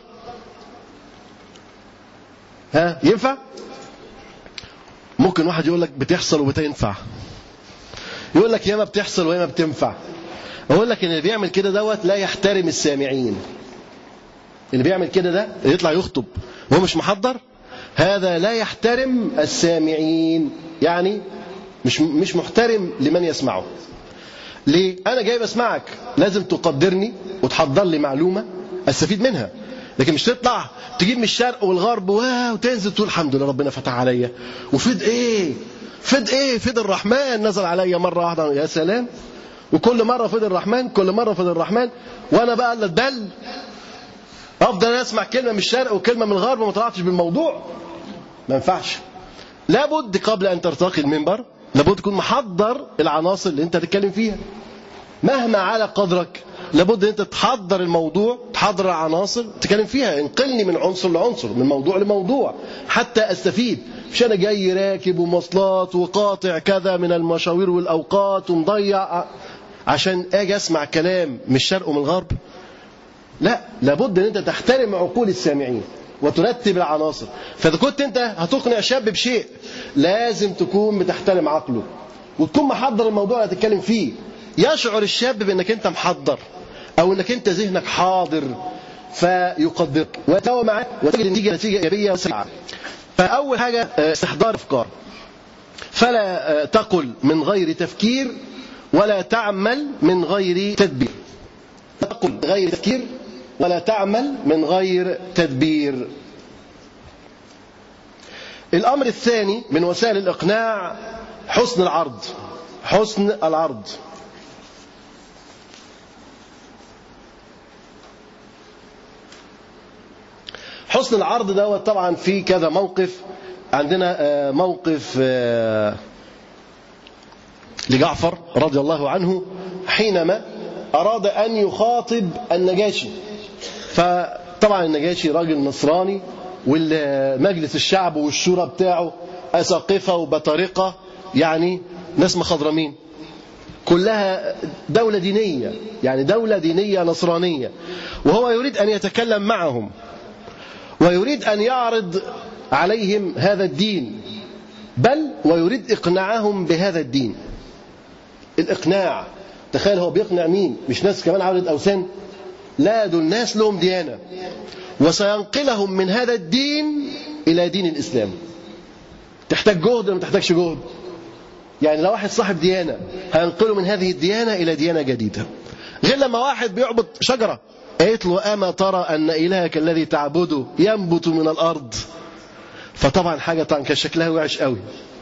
ها ينفع ممكن واحد يقول لك بتحصل وبتنفع يقول لك ياما بتحصل وياما بتنفع اقول لك ان اللي بيعمل كده دوت لا يحترم السامعين اللي بيعمل كده ده اللي يطلع يخطب وهو مش محضر هذا لا يحترم السامعين يعني مش مش محترم لمن يسمعه ليه انا جاي بسمعك لازم تقدرني وتحضر لي معلومه استفيد منها لكن مش تطلع تجيب من الشرق والغرب وتنزل تقول الحمد لله ربنا فتح عليا وفيد ايه فيد ايه فيد الرحمن نزل عليا مره واحده يا سلام وكل مره فيد الرحمن كل مره فيد الرحمن وانا بقى اللي اتبل افضل انا اسمع كلمه من الشرق وكلمه من الغرب وما طلعتش بالموضوع ما ينفعش لابد قبل ان ترتقي المنبر لابد تكون محضر العناصر اللي انت هتتكلم فيها مهما على قدرك لابد ان انت تحضر الموضوع تحضر العناصر تتكلم فيها انقلني من عنصر لعنصر من موضوع لموضوع حتى استفيد مش انا جاي راكب ومواصلات وقاطع كذا من المشاوير والاوقات ومضيع عشان اجي اسمع كلام من الشرق ومن الغرب لا لابد ان انت تحترم عقول السامعين وترتب العناصر فاذا كنت انت هتقنع شاب بشيء لازم تكون بتحترم عقله وتكون محضر الموضوع اللي هتتكلم فيه يشعر الشاب بانك انت محضر او انك انت ذهنك حاضر فيقدرك ويتوى معك وتجد النتيجه نتيجه ايجابيه وسريعه فاول حاجه استحضار افكار فلا تقل من غير تفكير ولا تعمل من غير تدبير تقل من غير تفكير ولا تعمل من غير تدبير الأمر الثاني من وسائل الإقناع حسن العرض حسن العرض حسن العرض دوت طبعا في كذا موقف عندنا موقف لجعفر رضي الله عنه حينما أراد أن يخاطب النجاشي فطبعا النجاشي راجل نصراني والمجلس الشعب والشورى بتاعه أساقفة وبطارقة يعني ناس مخضرمين كلها دولة دينية يعني دولة دينية نصرانية وهو يريد أن يتكلم معهم ويريد أن يعرض عليهم هذا الدين بل ويريد إقناعهم بهذا الدين الإقناع تخيل هو بيقنع مين مش ناس كمان عبدة أوثان لا دول ناس لهم ديانة وسينقلهم من هذا الدين إلى دين الإسلام تحتاج جهد ولا ما تحتاجش جهد يعني لو واحد صاحب ديانة هينقله من هذه الديانة إلى ديانة جديدة غير لما واحد بيعبد شجرة قالت له أما ترى أن إلهك الذي تعبده ينبت من الأرض فطبعا حاجة طبعا كان شكلها وحش قوي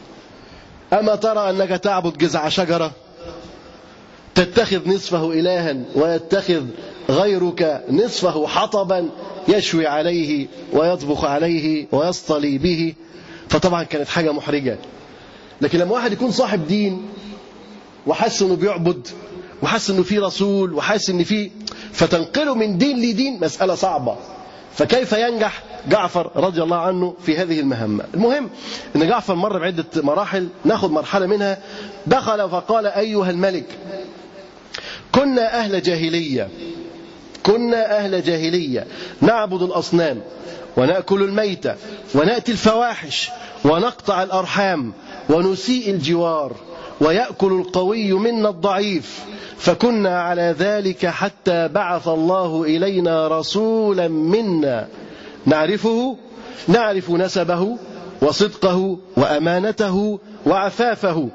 أما ترى أنك تعبد جذع شجرة تتخذ نصفه إلها ويتخذ غيرك نصفه حطبا يشوي عليه ويطبخ عليه ويصطلي به فطبعا كانت حاجة محرجة لكن لما واحد يكون صاحب دين وحس انه بيعبد وحس انه في رسول وحاسس ان في فتنقله من دين لدين مسألة صعبة فكيف ينجح جعفر رضي الله عنه في هذه المهمة المهم ان جعفر مر بعدة مراحل ناخذ مرحلة منها دخل فقال أيها الملك كنا أهل جاهلية كنا أهل جاهلية نعبد الأصنام ونأكل الميتة ونأتي الفواحش ونقطع الأرحام ونسيء الجوار ويأكل القوي منا الضعيف فكنا على ذلك حتى بعث الله إلينا رسولا منا نعرفه نعرف نسبه وصدقه وأمانته وعفافه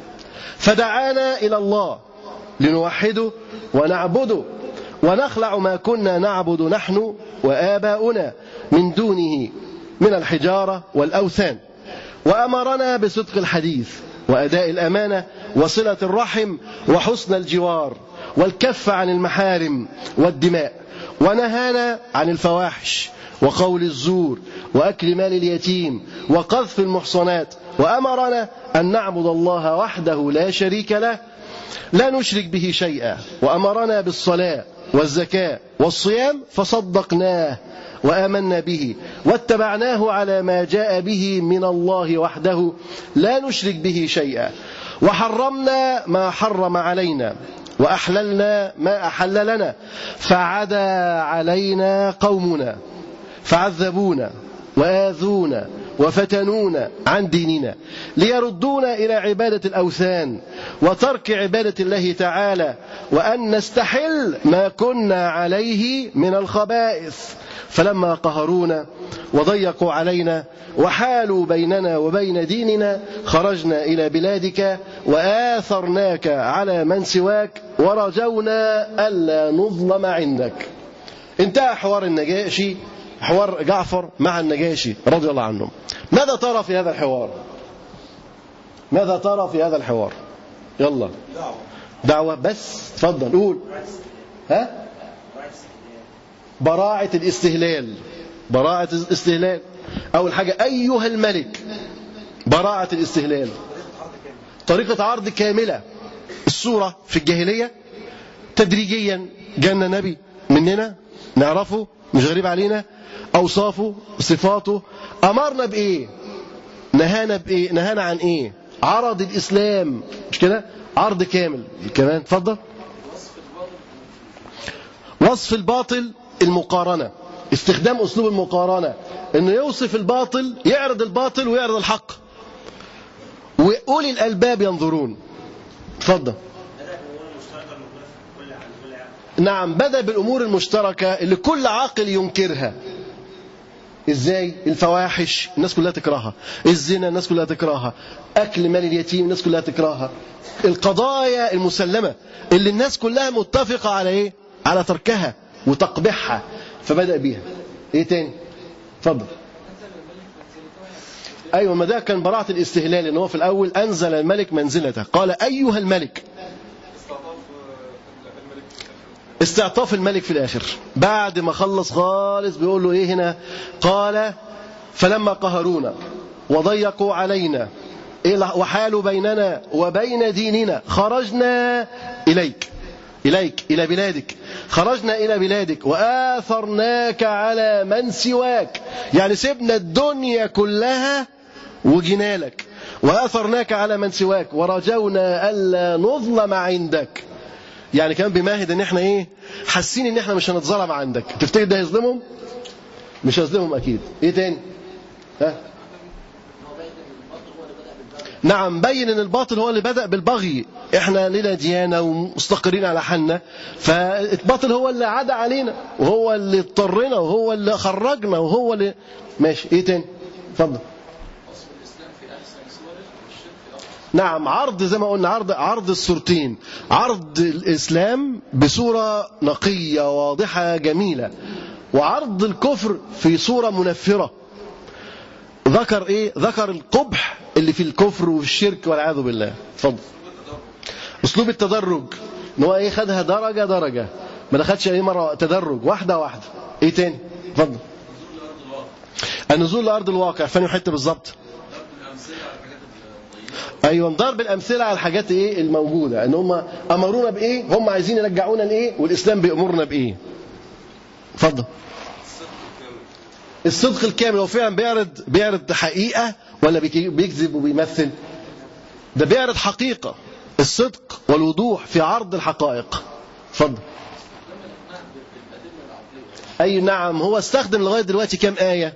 فدعانا إلى الله لنوحده ونعبده ونخلع ما كنا نعبد نحن وآباؤنا من دونه من الحجارة والأوثان وأمرنا بصدق الحديث وأداء الأمانة وصلة الرحم وحسن الجوار والكف عن المحارم والدماء ونهانا عن الفواحش وقول الزور وأكل مال اليتيم وقذف المحصنات وأمرنا أن نعبد الله وحده لا شريك له لا نشرك به شيئا وأمرنا بالصلاة والزكاة والصيام فصدقناه وآمنا به واتبعناه على ما جاء به من الله وحده لا نشرك به شيئا وحرمنا ما حرم علينا وأحللنا ما أحل لنا فعدا علينا قومنا فعذبونا وآذونا وفتنونا عن ديننا ليردونا إلى عبادة الأوثان وترك عبادة الله تعالى وأن نستحل ما كنا عليه من الخبائث فلما قهرونا وضيقوا علينا وحالوا بيننا وبين ديننا خرجنا إلى بلادك وآثرناك على من سواك ورجونا ألا نظلم عندك انتهى حوار النجاشي حوار جعفر مع النجاشي رضي الله عنهم ماذا ترى في هذا الحوار ماذا ترى في هذا الحوار يلا دعوة بس تفضل قول ها براعة الاستهلال براعة الاستهلال أول حاجة أيها الملك براعة الاستهلال طريقة عرض كاملة الصورة في الجاهلية تدريجيا جانا نبي مننا نعرفه مش غريب علينا أوصافه صفاته أمرنا بإيه نهانا بإيه نهانا عن إيه عرض الإسلام مش كده عرض كامل كمان اتفضل وصف الباطل المقارنة استخدام أسلوب المقارنة أنه يوصف الباطل يعرض الباطل ويعرض الحق وأولي الألباب ينظرون اتفضل نعم بدأ بالأمور المشتركة اللي كل عاقل ينكرها ازاي الفواحش الناس كلها تكرهها الزنا الناس كلها تكرهها اكل مال اليتيم الناس كلها تكرهها القضايا المسلمه اللي الناس كلها متفقه على ايه على تركها وتقبيحها فبدا بيها ايه تاني اتفضل ايوه ما ده كان براعه الاستهلال ان هو في الاول انزل الملك منزلته قال ايها الملك استعطاف الملك في الآخر بعد ما خلص خالص بيقول له إيه هنا قال فلما قهرونا وضيقوا علينا إيه اللي- وحال بيننا وبين ديننا خرجنا إليك إليك إلى بلادك خرجنا إلى بلادك وآثرناك على من سواك يعني سيبنا الدنيا كلها وجينا لك وآثرناك على من سواك ورجونا ألا نظلم عندك يعني كان بيمهد ان احنا ايه حاسين ان احنا مش هنتظلم عندك تفتكر ده هيظلمهم مش هيظلمهم اكيد ايه تاني ها نعم بين ان الباطل هو اللي بدأ بالبغي احنا لنا ديانة ومستقرين على حالنا فالباطل هو اللي عاد علينا وهو اللي اضطرنا وهو اللي خرجنا وهو اللي ماشي ايه تاني اتفضل نعم عرض زي ما قلنا عرض عرض الصورتين عرض الإسلام بصورة نقية واضحة جميلة وعرض الكفر في صورة منفرة ذكر ايه ذكر القبح اللي في الكفر وفي الشرك والعياذ بالله اتفضل اسلوب التدرج ان هو ايه خدها درجه درجه ما دخلش ايه مره تدرج واحده واحده ايه تاني اتفضل النزول لارض الواقع فاني حته بالظبط ايوه ضرب الامثله على الحاجات ايه الموجوده ان هم امرونا بايه هم عايزين يرجعونا لايه والاسلام بيامرنا بايه اتفضل الصدق الكامل هو فعلا بيعرض بيعرض حقيقه ولا بيك- بيكذب وبيمثل ده بيعرض حقيقه الصدق والوضوح في عرض الحقائق اتفضل اي نعم هو استخدم لغايه دلوقتي كام ايه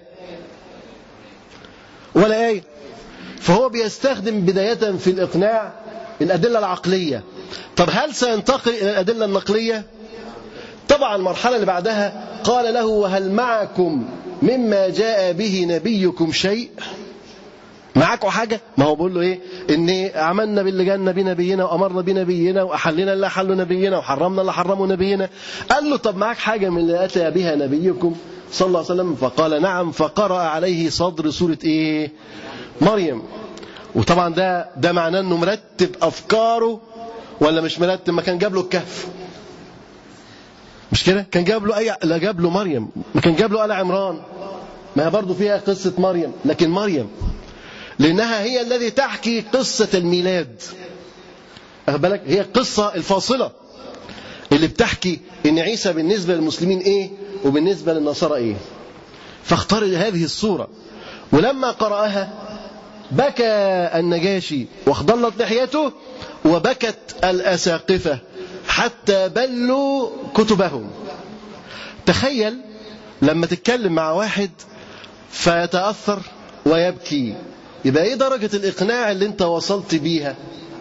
ولا ايه فهو بيستخدم بداية في الإقناع الأدلة العقلية طب هل سينتقل إلى الأدلة النقلية طبعا المرحلة اللي بعدها قال له وهل معكم مما جاء به نبيكم شيء معاكم حاجة ما هو بيقول له ايه ان عملنا باللي جانا بنبينا وامرنا بنبينا واحلنا اللي حلوا نبينا وحرمنا اللي حرموا نبينا قال له طب معاك حاجة من اللي اتى بها نبيكم صلى الله عليه وسلم فقال نعم فقرأ عليه صدر سورة ايه مريم وطبعا ده ده معناه انه مرتب افكاره ولا مش مرتب ما كان جاب له الكهف مش كده كان جاب له اي لا جاب له مريم ما كان جاب له ال عمران ما هي برضه فيها قصه مريم لكن مريم لانها هي الذي تحكي قصه الميلاد واخد بالك هي القصه الفاصله اللي بتحكي ان عيسى بالنسبه للمسلمين ايه وبالنسبه للنصارى ايه فاختار هذه الصوره ولما قرأها بكى النجاشي واخضلت لحيته وبكت الأساقفة حتى بلوا كتبهم تخيل لما تتكلم مع واحد فيتأثر ويبكي يبقى ايه درجة الإقناع اللي انت وصلت بيها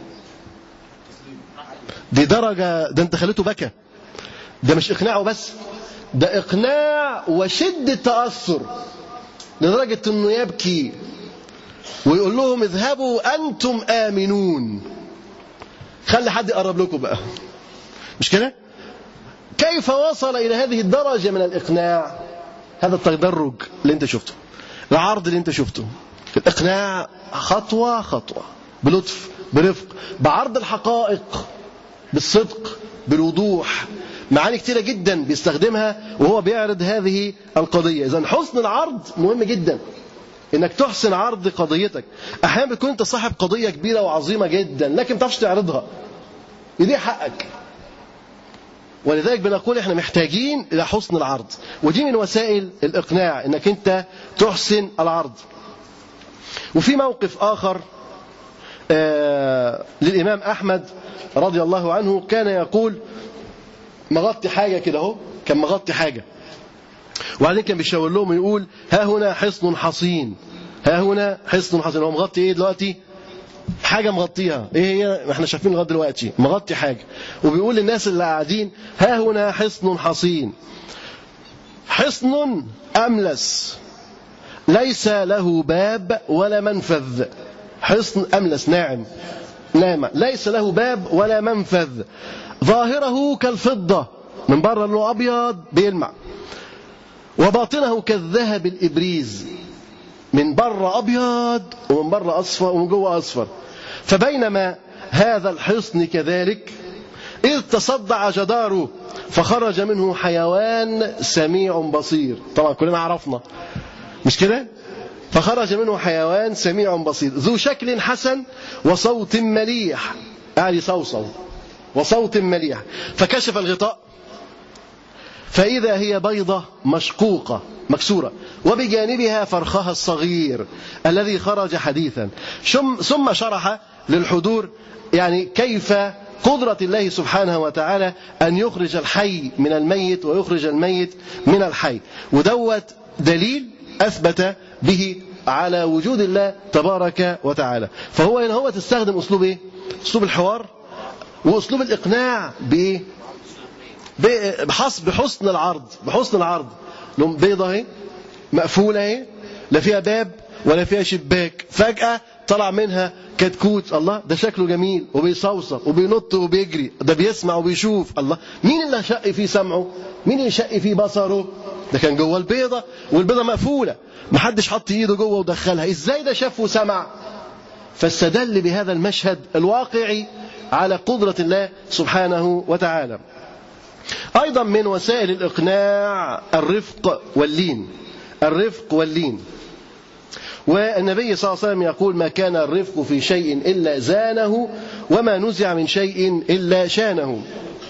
دي درجة ده انت خليته بكى ده مش إقناعه بس ده إقناع وشدة تأثر لدرجة انه يبكي ويقول لهم اذهبوا انتم امنون خلي حد يقرب لكم بقى مش كده كيف وصل الى هذه الدرجه من الاقناع هذا التدرج اللي انت شفته العرض اللي انت شفته الاقناع خطوه خطوه بلطف برفق بعرض الحقائق بالصدق بالوضوح معاني كتيرة جدا بيستخدمها وهو بيعرض هذه القضية إذا حسن العرض مهم جدا انك تحسن عرض قضيتك احيانا بتكون انت صاحب قضيه كبيره وعظيمه جدا لكن ما تعرفش تعرضها دي حقك ولذلك بنقول احنا محتاجين الى حسن العرض ودي من وسائل الاقناع انك انت تحسن العرض وفي موقف اخر آه للامام احمد رضي الله عنه كان يقول مغطي حاجه كده اهو كان مغطي حاجه وبعدين كان بيشاور لهم يقول ها هنا حصن حصين ها هنا حصن حصين هو مغطي ايه دلوقتي حاجة مغطيها ايه هي ما احنا شايفين لغايه دلوقتي مغطي حاجة وبيقول للناس اللي قاعدين ها هنا حصن حصين حصن أملس ليس له باب ولا منفذ حصن أملس ناعم ناعم ليس له باب ولا منفذ ظاهره كالفضة من بره لونه أبيض بيلمع وباطنه كالذهب الإبريز من بره أبيض ومن بره أصفر ومن جوه أصفر فبينما هذا الحصن كذلك إذ تصدع جداره فخرج منه حيوان سميع بصير طبعا كلنا عرفنا مش كده فخرج منه حيوان سميع بصير ذو شكل حسن وصوت مليح قاعد يصوصو وصوت مليح فكشف الغطاء فإذا هي بيضة مشقوقة مكسورة وبجانبها فرخها الصغير الذي خرج حديثا ثم شرح للحضور يعني كيف قدرة الله سبحانه وتعالى أن يخرج الحي من الميت ويخرج الميت من الحي ودوت دليل أثبت به على وجود الله تبارك وتعالى فهو هنا هو تستخدم أسلوب إيه؟ أسلوب الحوار وأسلوب الإقناع بإيه؟ بحسب بحسن العرض بحسن العرض لهم بيضة اهي مقفولة اهي لا فيها باب ولا فيها شباك فجأة طلع منها كتكوت الله ده شكله جميل وبيصوصر وبينط وبيجري ده بيسمع وبيشوف الله مين اللي شق فيه سمعه مين اللي شق فيه بصره ده كان جوه البيضة والبيضة مقفولة محدش حط ايده جوه ودخلها ازاي ده شاف وسمع فاستدل بهذا المشهد الواقعي على قدرة الله سبحانه وتعالى أيضا من وسائل الإقناع الرفق واللين الرفق واللين والنبي صلى الله عليه وسلم يقول ما كان الرفق في شيء إلا زانه وما نزع من شيء إلا شانه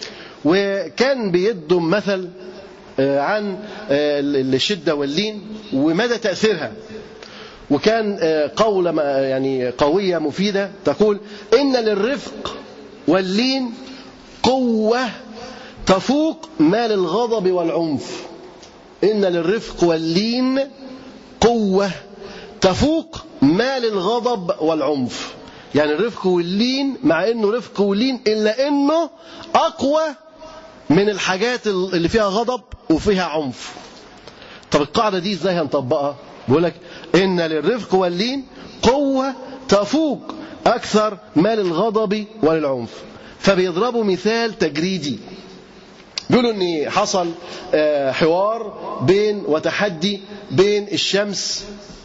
وكان بيدم مثل آه، عن آه، الشدة واللين ومدى تأثيرها وكان آه، قولة يعني قوية مفيدة تقول إن للرفق واللين قوة تفوق ما للغضب والعنف إن للرفق واللين قوة تفوق ما للغضب والعنف يعني الرفق واللين مع انه رفق ولين الا انه اقوى من الحاجات اللي فيها غضب وفيها عنف طب القاعدة دي ازاي هنطبقها بيقول لك ان للرفق واللين قوة تفوق اكثر ما للغضب وللعنف فبيضربوا مثال تجريدي بيقولوا ان حصل آه، حوار بين وتحدي بين الشمس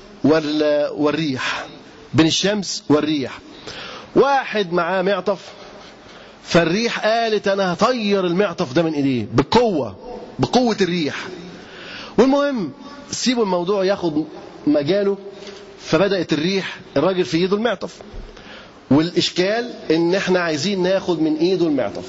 والريح بين الشمس والريح واحد معاه معطف فالريح قالت انا هطير المعطف ده من ايديه بقوه بقوه الريح والمهم سيبوا الموضوع ياخد مجاله فبدات الريح الراجل في ايده المعطف والاشكال ان احنا عايزين ناخد من ايده المعطف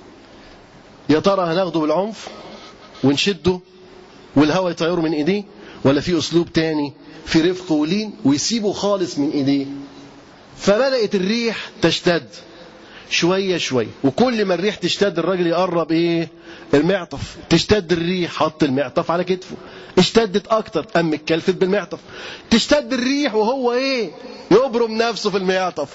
يا ترى هناخده بالعنف ونشده والهواء يطيره من ايديه ولا في اسلوب تاني في رفق ولين ويسيبه خالص من ايديه فبدات الريح تشتد شويه شويه وكل ما الريح تشتد الراجل يقرب ايه المعطف تشتد الريح حط المعطف على كتفه اشتدت اكتر قام متكلفت بالمعطف تشتد الريح وهو ايه يبرم نفسه في المعطف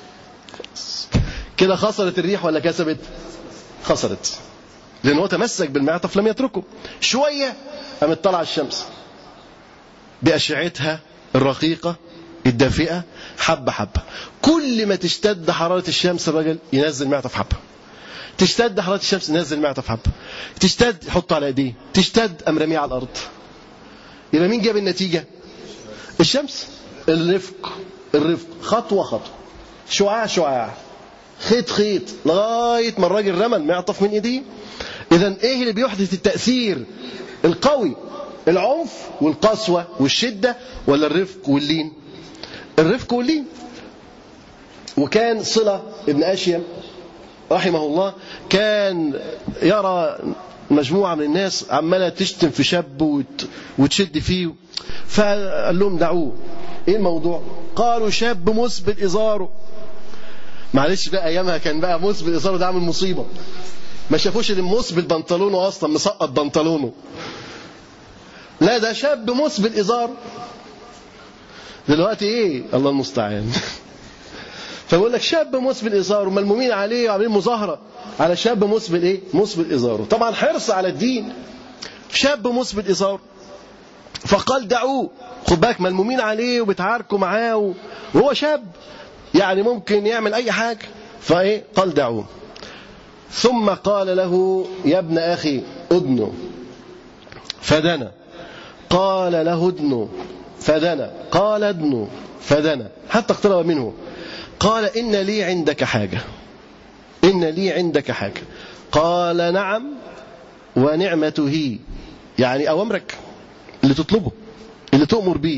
كده خسرت الريح ولا كسبت خسرت لأن هو تمسك بالمعطف لم يتركه شوية قامت طلع الشمس بأشعتها الرقيقة الدافئة حبة حبة كل ما تشتد حرارة الشمس الراجل ينزل معطف حبة تشتد حرارة الشمس ينزل معطف حبة تشتد يحط على ايديه تشتد قام رميه على الأرض يبقى مين جاب النتيجة الشمس الرفق الرفق خطوة خطوة شعاع شعاع خيط خيط لغاية ما الراجل رمى المعطف من ايديه إذا إيه اللي بيحدث التأثير القوي العنف والقسوة والشدة ولا الرفق واللين الرفق واللين وكان صلة ابن أشيم رحمه الله كان يرى مجموعة من الناس عمالة تشتم في شاب وتشد فيه فقال لهم دعوه ايه الموضوع قالوا شاب مسبل ازاره معلش بقى ايامها كان بقى مسبل ازاره ده عامل مصيبه ما شافوش اللي مسبل بنطلونه اصلا مسقط بنطلونه لا ده شاب مسبل ازار دلوقتي ايه الله المستعان فبقول لك شاب مسبل ازاره ملمومين عليه وعاملين مظاهره على شاب مسبل ايه مسبل ازاره طبعا حرص على الدين شاب مسبل ازاره فقال دعوه خد بالك ملمومين عليه وبتعاركوا معاه وهو شاب يعني ممكن يعمل اي حاجه فايه قال دعوه ثم قال له يا ابن أخي أدنو فدنا قال له ادنو فدنا قال ادنو فدنا حتى اقترب منه قال إن لي عندك حاجة إن لي عندك حاجة قال نعم ونعمته هي يعني أوامرك اللي تطلبه اللي تؤمر به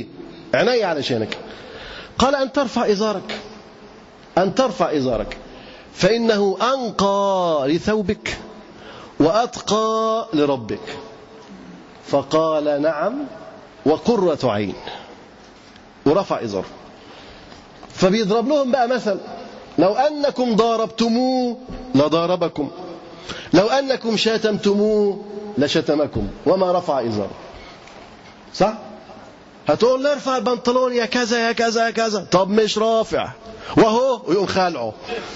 عينيا علشانك قال أن ترفع إزارك أن ترفع إزارك فإنه أنقى لثوبك وأتقى لربك فقال نعم وقرة عين ورفع إزاره فبيضرب لهم بقى مثل لو أنكم ضاربتموه لضاربكم لو أنكم شاتمتموه لشتمكم وما رفع إزاره صح؟ هتقول له ارفع البنطلون يا كذا يا كذا يا كذا طب مش رافع وهو ويقوم خالعه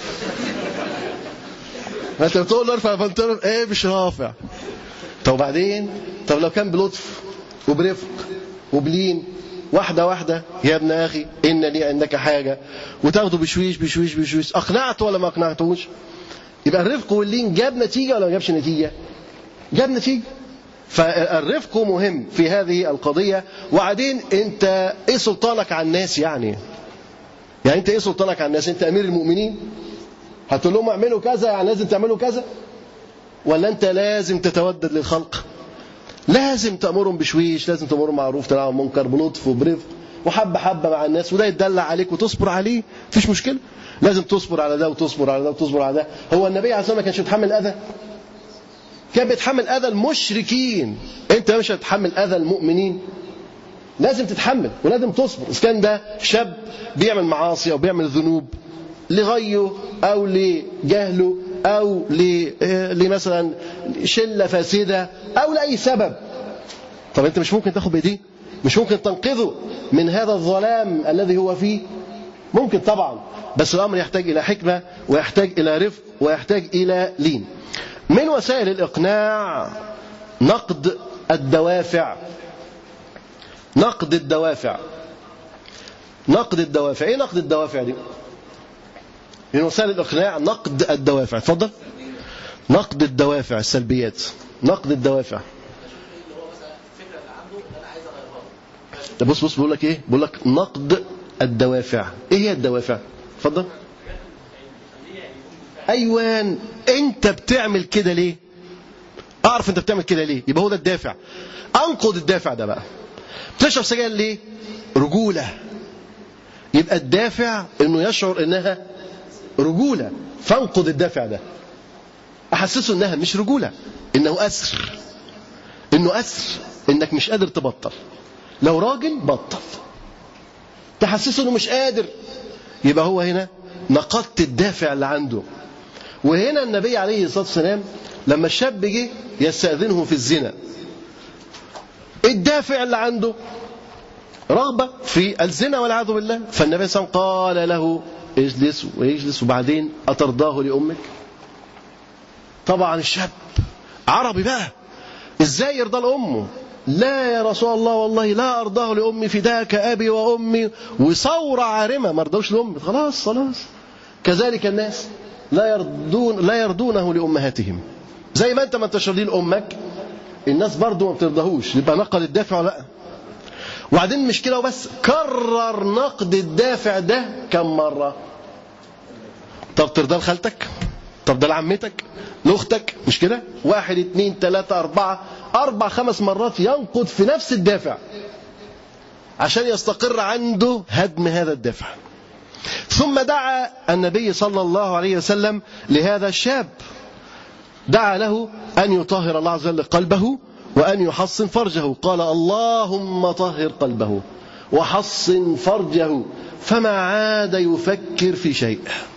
انت بتقول له ارفع البنطلون ايه مش رافع طب وبعدين طب لو كان بلطف وبرفق وبلين واحدة واحدة يا ابن أخي إن لي عندك حاجة وتاخده بشويش بشويش بشويش أقنعته ولا ما أقنعتوش يبقى الرفق واللين جاب نتيجة ولا ما جابش نتيجة جاب نتيجة فالرفق مهم في هذه القضية وبعدين أنت إيه سلطانك على الناس يعني يعني أنت إيه سلطانك على الناس أنت أمير المؤمنين هتقول لهم اعملوا كذا يعني لازم تعملوا كذا ولا أنت لازم تتودد للخلق لازم تأمرهم بشويش لازم تأمرهم معروف تنهاهم منكر بلطف وبرفق وحبة حبة مع الناس وده يتدلع عليك وتصبر عليه مفيش مشكلة لازم تصبر على ده وتصبر على ده وتصبر على ده هو النبي عليه الصلاة والسلام ما كانش يتحمل أذى كان بيتحمل أذى المشركين أنت مش هتتحمل أذى المؤمنين لازم تتحمل ولازم تصبر إذا كان ده شاب بيعمل معاصي أو بيعمل ذنوب لغيه أو لجهله أو لمثلا شلة فاسدة أو لأي سبب طب أنت مش ممكن تاخد بإيديه مش ممكن تنقذه من هذا الظلام الذي هو فيه ممكن طبعا بس الأمر يحتاج إلى حكمة ويحتاج إلى رفق ويحتاج إلى لين من وسائل الإقناع نقد الدوافع نقد الدوافع نقد الدوافع ايه نقد الدوافع دي من وسائل الإقناع نقد الدوافع اتفضل نقد الدوافع السلبيات نقد الدوافع ده بص بص بقول لك ايه بقول لك نقد الدوافع ايه هي الدوافع اتفضل ايوان انت بتعمل كده ليه اعرف انت بتعمل كده ليه يبقى هو ده الدافع انقض الدافع ده بقى بتشرب سجاير ليه رجوله يبقى الدافع انه يشعر انها رجوله فانقض الدافع ده احسسه انها مش رجوله انه اسر انه اسر انك مش قادر تبطل لو راجل بطل تحسسه انه مش قادر يبقى هو هنا نقضت الدافع اللي عنده وهنا النبي عليه الصلاه والسلام لما الشاب جه يستاذنه في الزنا الدافع اللي عنده رغبه في الزنا والعياذ بالله فالنبي صلى الله عليه وسلم قال له اجلس ويجلس وبعدين أترضاه لأمك طبعا الشاب عربي بقى ازاي يرضى لأمه لا يا رسول الله والله لا أرضاه لأمي فداك أبي وأمي وثورة عارمة ما رضوش لأمي خلاص خلاص كذلك الناس لا يرضون لا يرضونه لأمهاتهم زي ما أنت ما انتش راضي لأمك الناس برضه ما بترضاهوش يبقى نقد الدافع ولا لا وبعدين مش كده وبس كرر نقد الدافع ده كم مرة طب ترضى لخالتك طب ده لعمتك لاختك مش كده واحد اتنين تلاتة أربعة أربع خمس مرات ينقد في نفس الدافع عشان يستقر عنده هدم هذا الدافع ثم دعا النبي صلى الله عليه وسلم لهذا الشاب دعا له أن يطهر الله عز وجل قلبه وأن يحصن فرجه قال اللهم طهر قلبه وحصن فرجه فما عاد يفكر في شيء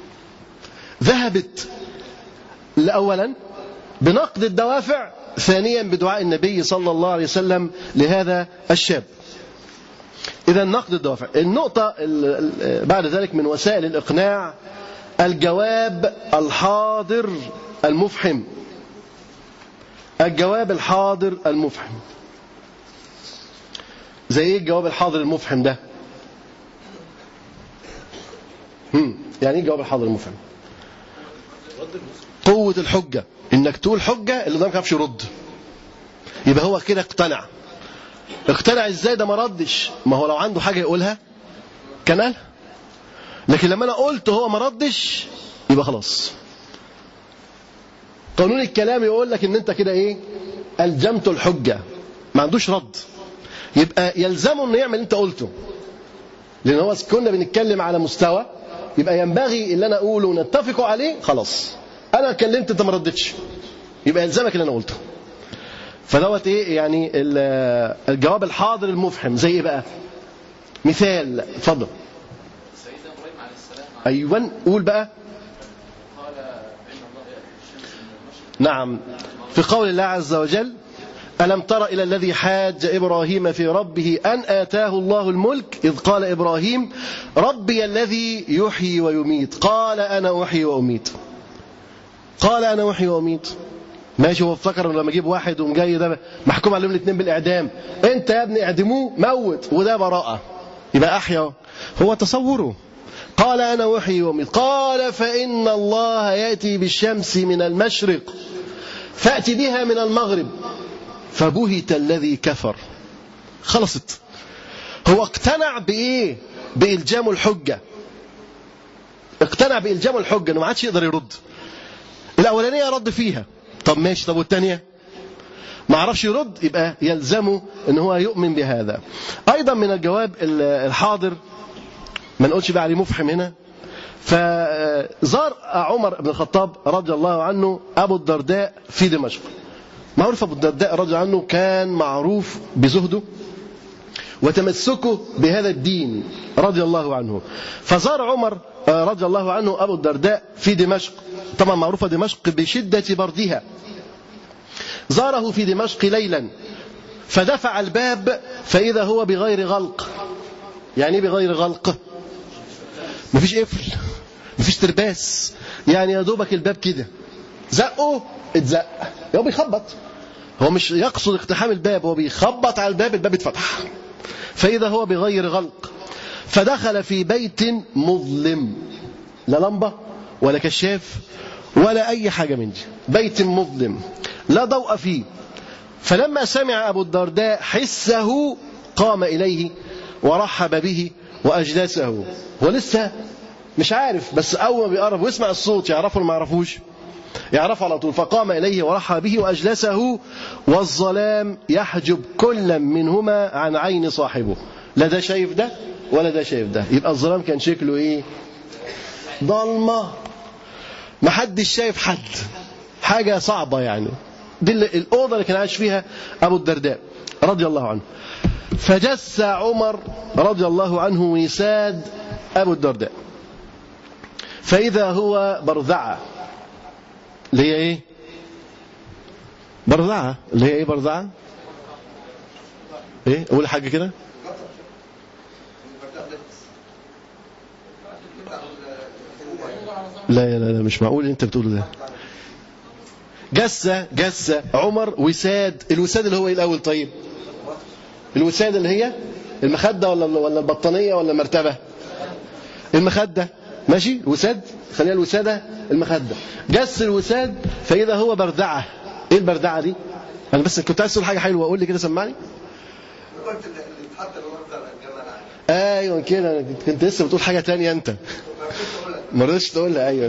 ذهبت أولا بنقد الدوافع ثانيا بدعاء النبي صلى الله عليه وسلم لهذا الشاب إذا نقد الدوافع النقطة بعد ذلك من وسائل الإقناع الجواب الحاضر المفحم الجواب الحاضر المفحم زي ايه الجواب الحاضر المفحم ده هم. يعني ايه الجواب الحاضر المفحم قوة الحجة انك تقول حجة اللي قدامك ما يرد يبقى هو كده اقتنع اقتنع ازاي ده ما ردش ما هو لو عنده حاجة يقولها كان قالها لكن لما انا قلت هو ما ردش يبقى خلاص قانون الكلام يقول لك ان انت كده ايه الجمت الحجه ما عندوش رد يبقى يلزمه انه يعمل اللي انت قلته لأن هو كنا بنتكلم على مستوى يبقى ينبغي اللي أنا أقوله ونتفق عليه خلاص أنا اتكلمت أنت ما ردتش يبقى يلزمك اللي أنا قلته فدوت إيه يعني ال- الجواب الحاضر المفحم زي إيه بقى مثال اتفضل سيدنا ابراهيم عليه السلام أيوة قول بقى قال ان الله ياتي بالشمس من المشرق نعم في قول الله عز وجل ألم تر إلى الذي حاج إبراهيم في ربه أن آتاه الله الملك إذ قال إبراهيم ربي الذي يحيي ويميت قال أنا أحيي وأميت قال أنا أحيي وأميت ماشي هو افتكر إنه لما اجيب واحد وقوم جاي ده محكوم عليهم الاثنين بالاعدام انت يا ابني اعدموه موت وده براءه يبقى احيا هو تصوره قال انا احيي واميت قال فان الله ياتي بالشمس من المشرق فات بها من المغرب فبهت الذي كفر خلصت هو اقتنع بايه بالجام الحجه اقتنع بالجام الحجه انه ما عادش يقدر يرد الاولانيه رد فيها طب ماشي طب والثانيه ما عرفش يرد يبقى يلزمه ان هو يؤمن بهذا ايضا من الجواب الحاضر ما نقولش بقى عليه مفحم هنا فزار عمر بن الخطاب رضي الله عنه ابو الدرداء في دمشق معروف ابو الدرداء رضي الله عنه كان معروف بزهده وتمسكه بهذا الدين رضي الله عنه فزار عمر رضي الله عنه ابو الدرداء في دمشق طبعا معروفه دمشق بشده بردها زاره في دمشق ليلا فدفع الباب فإذا هو بغير غلق يعني ايه بغير غلق مفيش قفل مفيش ترباس يعني يا دوبك الباب كده زقه اتزق هو بيخبط هو مش يقصد اقتحام الباب هو بيخبط على الباب الباب اتفتح فإذا هو بغير غلق فدخل في بيت مظلم لا لمبة ولا كشاف ولا أي حاجة من دي بيت مظلم لا ضوء فيه فلما سمع أبو الدرداء حسه قام إليه ورحب به وأجلسه هو لسه مش عارف بس أول ما بيقرب ويسمع الصوت يعرفه ولا ما يعرفوش يعرفه على طول فقام إليه ورحب به وأجلسه والظلام يحجب كل منهما عن عين صاحبه لا ده شايف ده ولا ده شايف ده يبقى الظلام كان شكله ايه ضلمه محدش شايف حد حاجه صعبه يعني دي الأوضة اللي كان عايش فيها أبو الدرداء رضي الله عنه فجس عمر رضي الله عنه وساد أبو الدرداء فإذا هو برذعة اللي هي إيه برذعة اللي هي إيه برذعة إيه أقول حاجة كده لا لا لا مش معقول اللي انت بتقوله ده جس جس عمر وساد الوساد اللي هو ايه الاول طيب الوساد اللي هي المخده ولا ولا البطانيه ولا المرتبه المخده ماشي وساد خليها الوساده المخده جس الوساد فاذا هو بردعه ايه البردعه دي انا بس كنت عايز اقول حاجه حلوه قول لي كده سمعني قلت اللي بتحط الورده الجمل ايوه كده أنا كنت لسه بتقول حاجه تانية انت ما رضيتش تقولها ايوه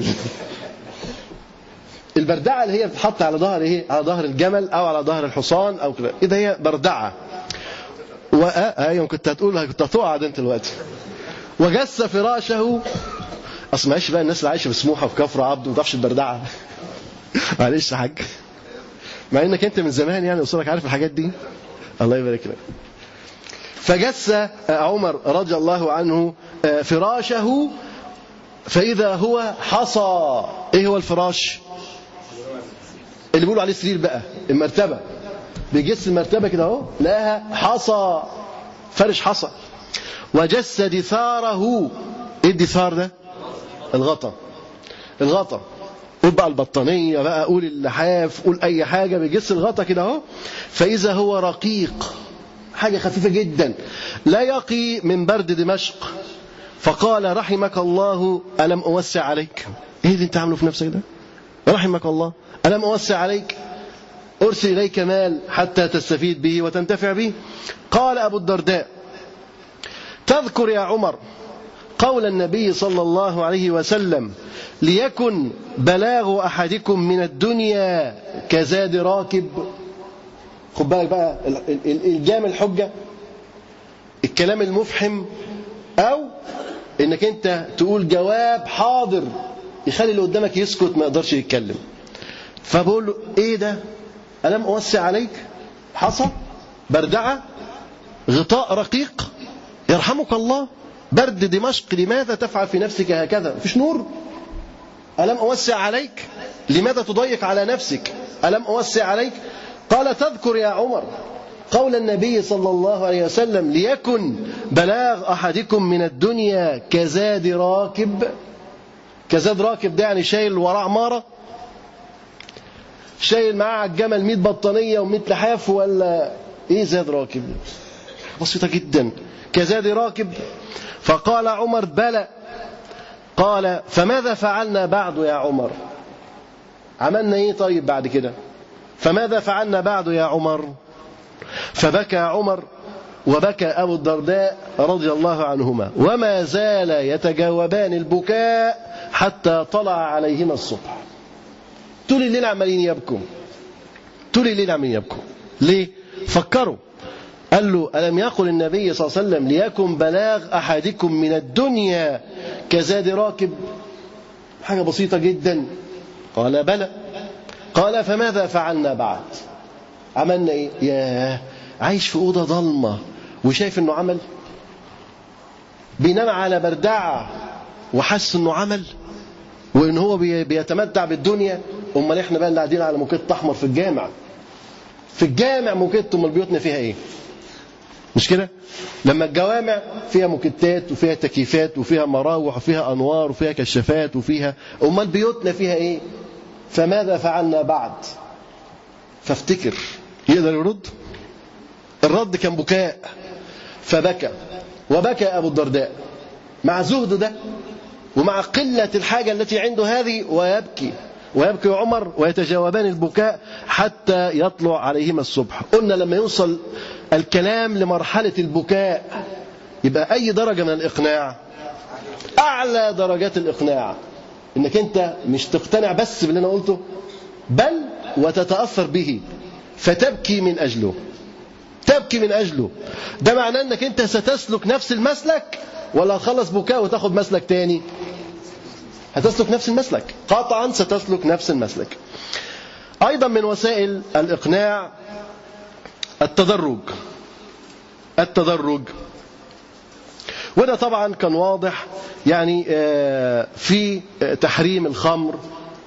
البردعه اللي هي بتتحط على ظهر ايه على ظهر الجمل او على ظهر الحصان او كده ايه ده هي بردعه و... آه ايوه كنت هتقولها كنت هتقع ده انت دلوقتي وجس فراشه اصل معلش بقى الناس اللي عايشه في سموحه وفي كفر عبد ما تعرفش البردعه معلش يا حاج مع انك انت من زمان يعني اصولك عارف الحاجات دي الله يبارك لك فجس عمر رضي الله عنه فراشه فإذا هو حصى إيه هو الفراش اللي بيقولوا عليه سرير بقى المرتبة بيجس المرتبة كده اهو لقاها حصى فرش حصى وجس دثاره ايه الدثار ده الغطا الغطا قول بقى البطانية بقى قول اللحاف قول أي حاجة بيجس الغطا كده اهو فإذا هو رقيق حاجة خفيفة جدا لا يقي من برد دمشق فقال رحمك الله ألم أوسع عليك إيه اللي أنت عامله في نفسك ده رحمك الله ألم أوسع عليك أرسل إليك مال حتى تستفيد به وتنتفع به قال أبو الدرداء تذكر يا عمر قول النبي صلى الله عليه وسلم ليكن بلاغ أحدكم من الدنيا كزاد راكب خد بالك بقى الجام الحجة الكلام المفحم أو إنك أنت تقول جواب حاضر يخلي اللي قدامك يسكت ما يقدرش يتكلم فبقول له إيه ده ألم أوسع عليك حصى بردعة غطاء رقيق يرحمك الله برد دمشق لماذا تفعل في نفسك هكذا مفيش نور ألم أوسع عليك لماذا تضيق على نفسك ألم أوسع عليك قال تذكر يا عمر قول النبي صلى الله عليه وسلم ليكن بلاغ أحدكم من الدنيا كزاد راكب كزاد راكب ده يعني شايل وراه عمارة شايل معاه على الجمل 100 بطانية و100 لحاف ولا ايه زاد راكب بسيطة جدا كزاد راكب فقال عمر بلى قال فماذا فعلنا بعد يا عمر عملنا ايه طيب بعد كده فماذا فعلنا بعد يا عمر فبكى عمر وبكى أبو الدرداء رضي الله عنهما وما زال يتجاوبان البكاء حتى طلع عليهما الصبح طول الليل عمالين يبكوا طول الليل عمالين يبكوا ليه فكروا قال له ألم يقل النبي صلى الله عليه وسلم ليكن بلاغ أحدكم من الدنيا كزاد راكب حاجة بسيطة جدا قال بلى قال فماذا فعلنا بعد عملنا ايه ياه عايش في أوضة ضلمة وشايف انه عمل بينام على بردعة وحس انه عمل وان هو بي- بيتمتع بالدنيا امال احنا بقى اللي قاعدين على موكيت احمر في الجامع في الجامع موكيت امال بيوتنا فيها ايه مش كده لما الجوامع فيها موكيتات وفيها تكييفات وفيها مراوح وفيها انوار وفيها كشافات وفيها امال بيوتنا فيها ايه فماذا فعلنا بعد فافتكر يقدر يرد الرد كان بكاء فبكى وبكى ابو الدرداء مع زهد ده ومع قلة الحاجة التي عنده هذه ويبكي ويبكي عمر ويتجاوبان البكاء حتى يطلع عليهما الصبح قلنا لما يوصل الكلام لمرحلة البكاء يبقى أي درجة من الإقناع أعلى درجات الإقناع إنك أنت مش تقتنع بس باللي أنا قلته بل وتتأثر به فتبكي من أجله تبكي من أجله ده معناه أنك أنت ستسلك نفس المسلك ولا هتخلص بكاء وتاخد مسلك تاني هتسلك نفس المسلك قطعا ستسلك نفس المسلك أيضا من وسائل الإقناع التدرج التدرج وده طبعا كان واضح يعني آه، في آه، تحريم الخمر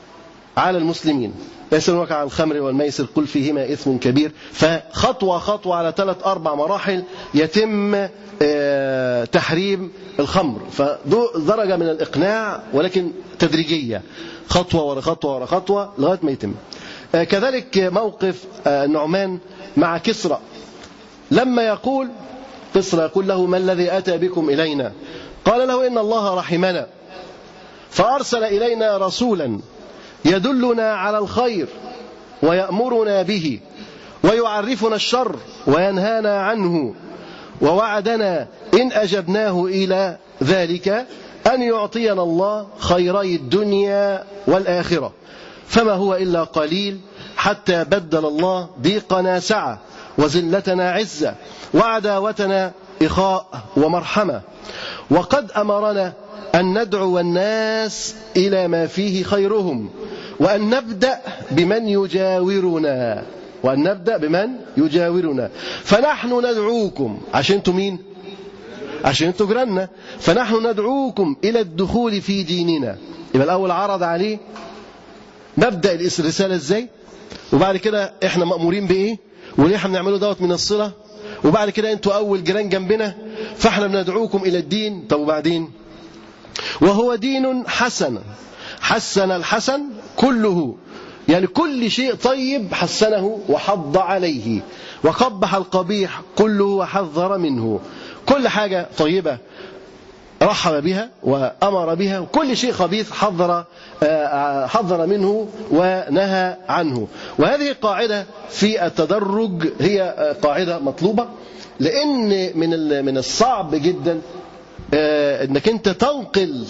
على المسلمين يسألونك عن الخمر والميسر قل فيهما إثم كبير فخطوة خطوة على ثلاث أربع مراحل يتم آه، تحريم الخمر فدو درجة من الإقناع ولكن تدريجية خطوة ورا خطوة ورا خطوة لغاية ما يتم آه، كذلك موقف آه، النعمان مع كسرى لما يقول كسرى يقول له ما الذي أتى بكم إلينا قال له إن الله رحمنا فأرسل إلينا رسولا يدلنا على الخير ويأمرنا به ويعرفنا الشر وينهانا عنه ووعدنا إن أجبناه إلى ذلك أن يعطينا الله خيري الدنيا والآخرة فما هو إلا قليل حتى بدل الله ضيقنا سعة وزلتنا عزة وعداوتنا إخاء ومرحمة وقد أمرنا أن ندعو الناس إلى ما فيه خيرهم وأن نبدأ بمن يجاورنا وأن نبدأ بمن يجاورنا فنحن ندعوكم عشان انتم مين عشان انتم جيراننا فنحن ندعوكم إلى الدخول في ديننا يبقى الأول عرض عليه نبدأ الرسالة ازاي وبعد كده احنا مأمورين بإيه وليه احنا بنعمله دوت من الصلة وبعد كده انتوا أول جيران جنبنا فاحنا بندعوكم إلى الدين طب وبعدين وهو دين حسن حسن الحسن كله يعني كل شيء طيب حسنه وحض عليه وقبح القبيح كله وحذر منه كل حاجة طيبة رحب بها وأمر بها وكل شيء خبيث حذر حذر منه ونهى عنه وهذه قاعدة في التدرج هي قاعدة مطلوبة لأن من من الصعب جدا انك انت تنقل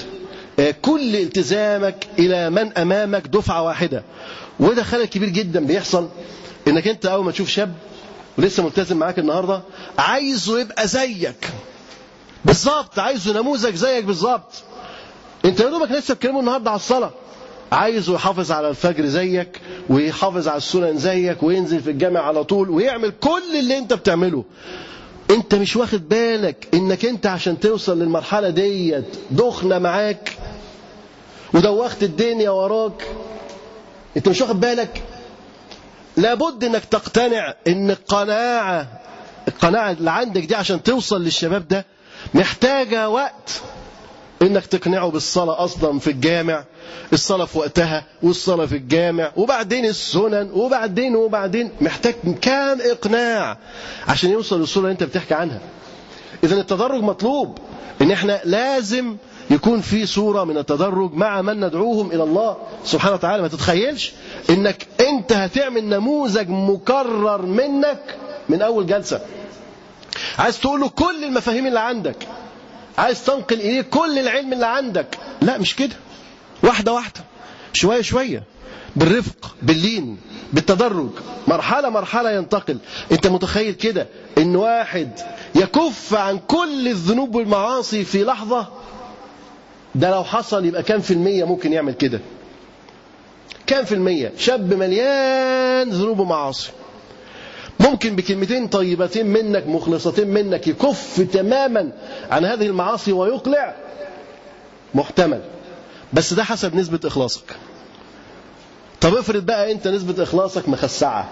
كل التزامك الى من امامك دفعه واحده وده خلل كبير جدا بيحصل انك انت اول ما تشوف شاب ولسه ملتزم معاك النهارده عايزه يبقى زيك بالظبط عايزه نموذج زيك بالظبط انت يا دوبك لسه بتكلمه النهارده على الصلاه عايزه يحافظ على الفجر زيك ويحافظ على السنن زيك وينزل في الجامع على طول ويعمل كل اللي انت بتعمله انت مش واخد بالك انك انت عشان توصل للمرحله ديت دخنه معاك ودوخت الدنيا وراك انت مش واخد بالك لابد انك تقتنع ان القناعه القناعه اللي عندك دي عشان توصل للشباب ده محتاجه وقت انك تقنعه بالصلاه اصلا في الجامع الصلاه في وقتها والصلاه في الجامع وبعدين السنن وبعدين وبعدين محتاج كام اقناع عشان يوصل للصوره اللي انت بتحكي عنها اذا التدرج مطلوب ان احنا لازم يكون في صورة من التدرج مع من ندعوهم إلى الله سبحانه وتعالى ما تتخيلش إنك أنت هتعمل نموذج مكرر منك من أول جلسة عايز تقول له كل المفاهيم اللي عندك عايز تنقل إليه كل العلم اللي عندك لا مش كده واحدة واحدة شوية شوية بالرفق باللين بالتدرج مرحلة مرحلة ينتقل انت متخيل كده ان واحد يكف عن كل الذنوب والمعاصي في لحظة ده لو حصل يبقى كام في المية ممكن يعمل كده كام في المية شاب مليان ذنوب ومعاصي ممكن بكلمتين طيبتين منك مخلصتين منك يكف تماما عن هذه المعاصي ويقلع محتمل بس ده حسب نسبة إخلاصك طب افرض بقى انت نسبة إخلاصك مخسعة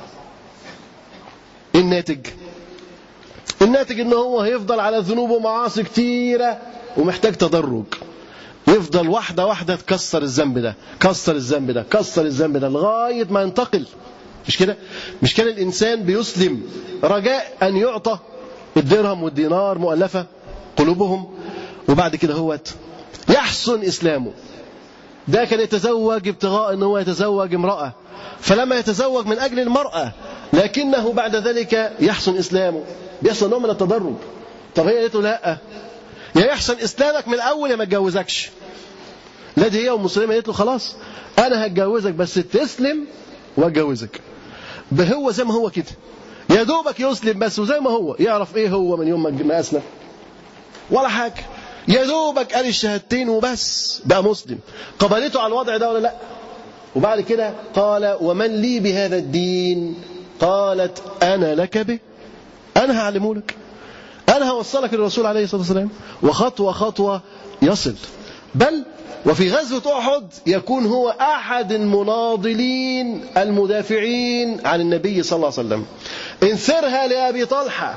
ايه الناتج الناتج ان هو هيفضل على ذنوب ومعاصي كتيرة ومحتاج تدرج يفضل واحدة واحدة تكسر الذنب ده كسر الذنب ده كسر الذنب ده لغاية ما ينتقل مش كده مش كان الإنسان بيسلم رجاء أن يعطى الدرهم والدينار مؤلفة قلوبهم وبعد كده هوت يحسن إسلامه ده كان يتزوج ابتغاء ان هو يتزوج امرأة فلما يتزوج من أجل المرأة لكنه بعد ذلك يحسن إسلامه بيحصل نوع من التدرج طب هي قالت له لا يا يحسن إسلامك من الأول يا ما اتجوزكش لا دي هي ومسلمة قالت له خلاص أنا هتجوزك بس تسلم واتجوزك هو زي ما هو كده يا دوبك يسلم بس وزي ما هو يعرف ايه هو من يوم ما اسلم ولا حاجه يا دوبك قال الشهادتين وبس بقى مسلم قبلته على الوضع ده ولا لا وبعد كده قال ومن لي بهذا الدين قالت انا لك به انا هعلمه لك انا هوصلك للرسول عليه الصلاه والسلام وخطوه خطوه يصل بل وفي غزوة أحد يكون هو أحد المناضلين المدافعين عن النبي صلى الله عليه وسلم انثرها لأبي طلحة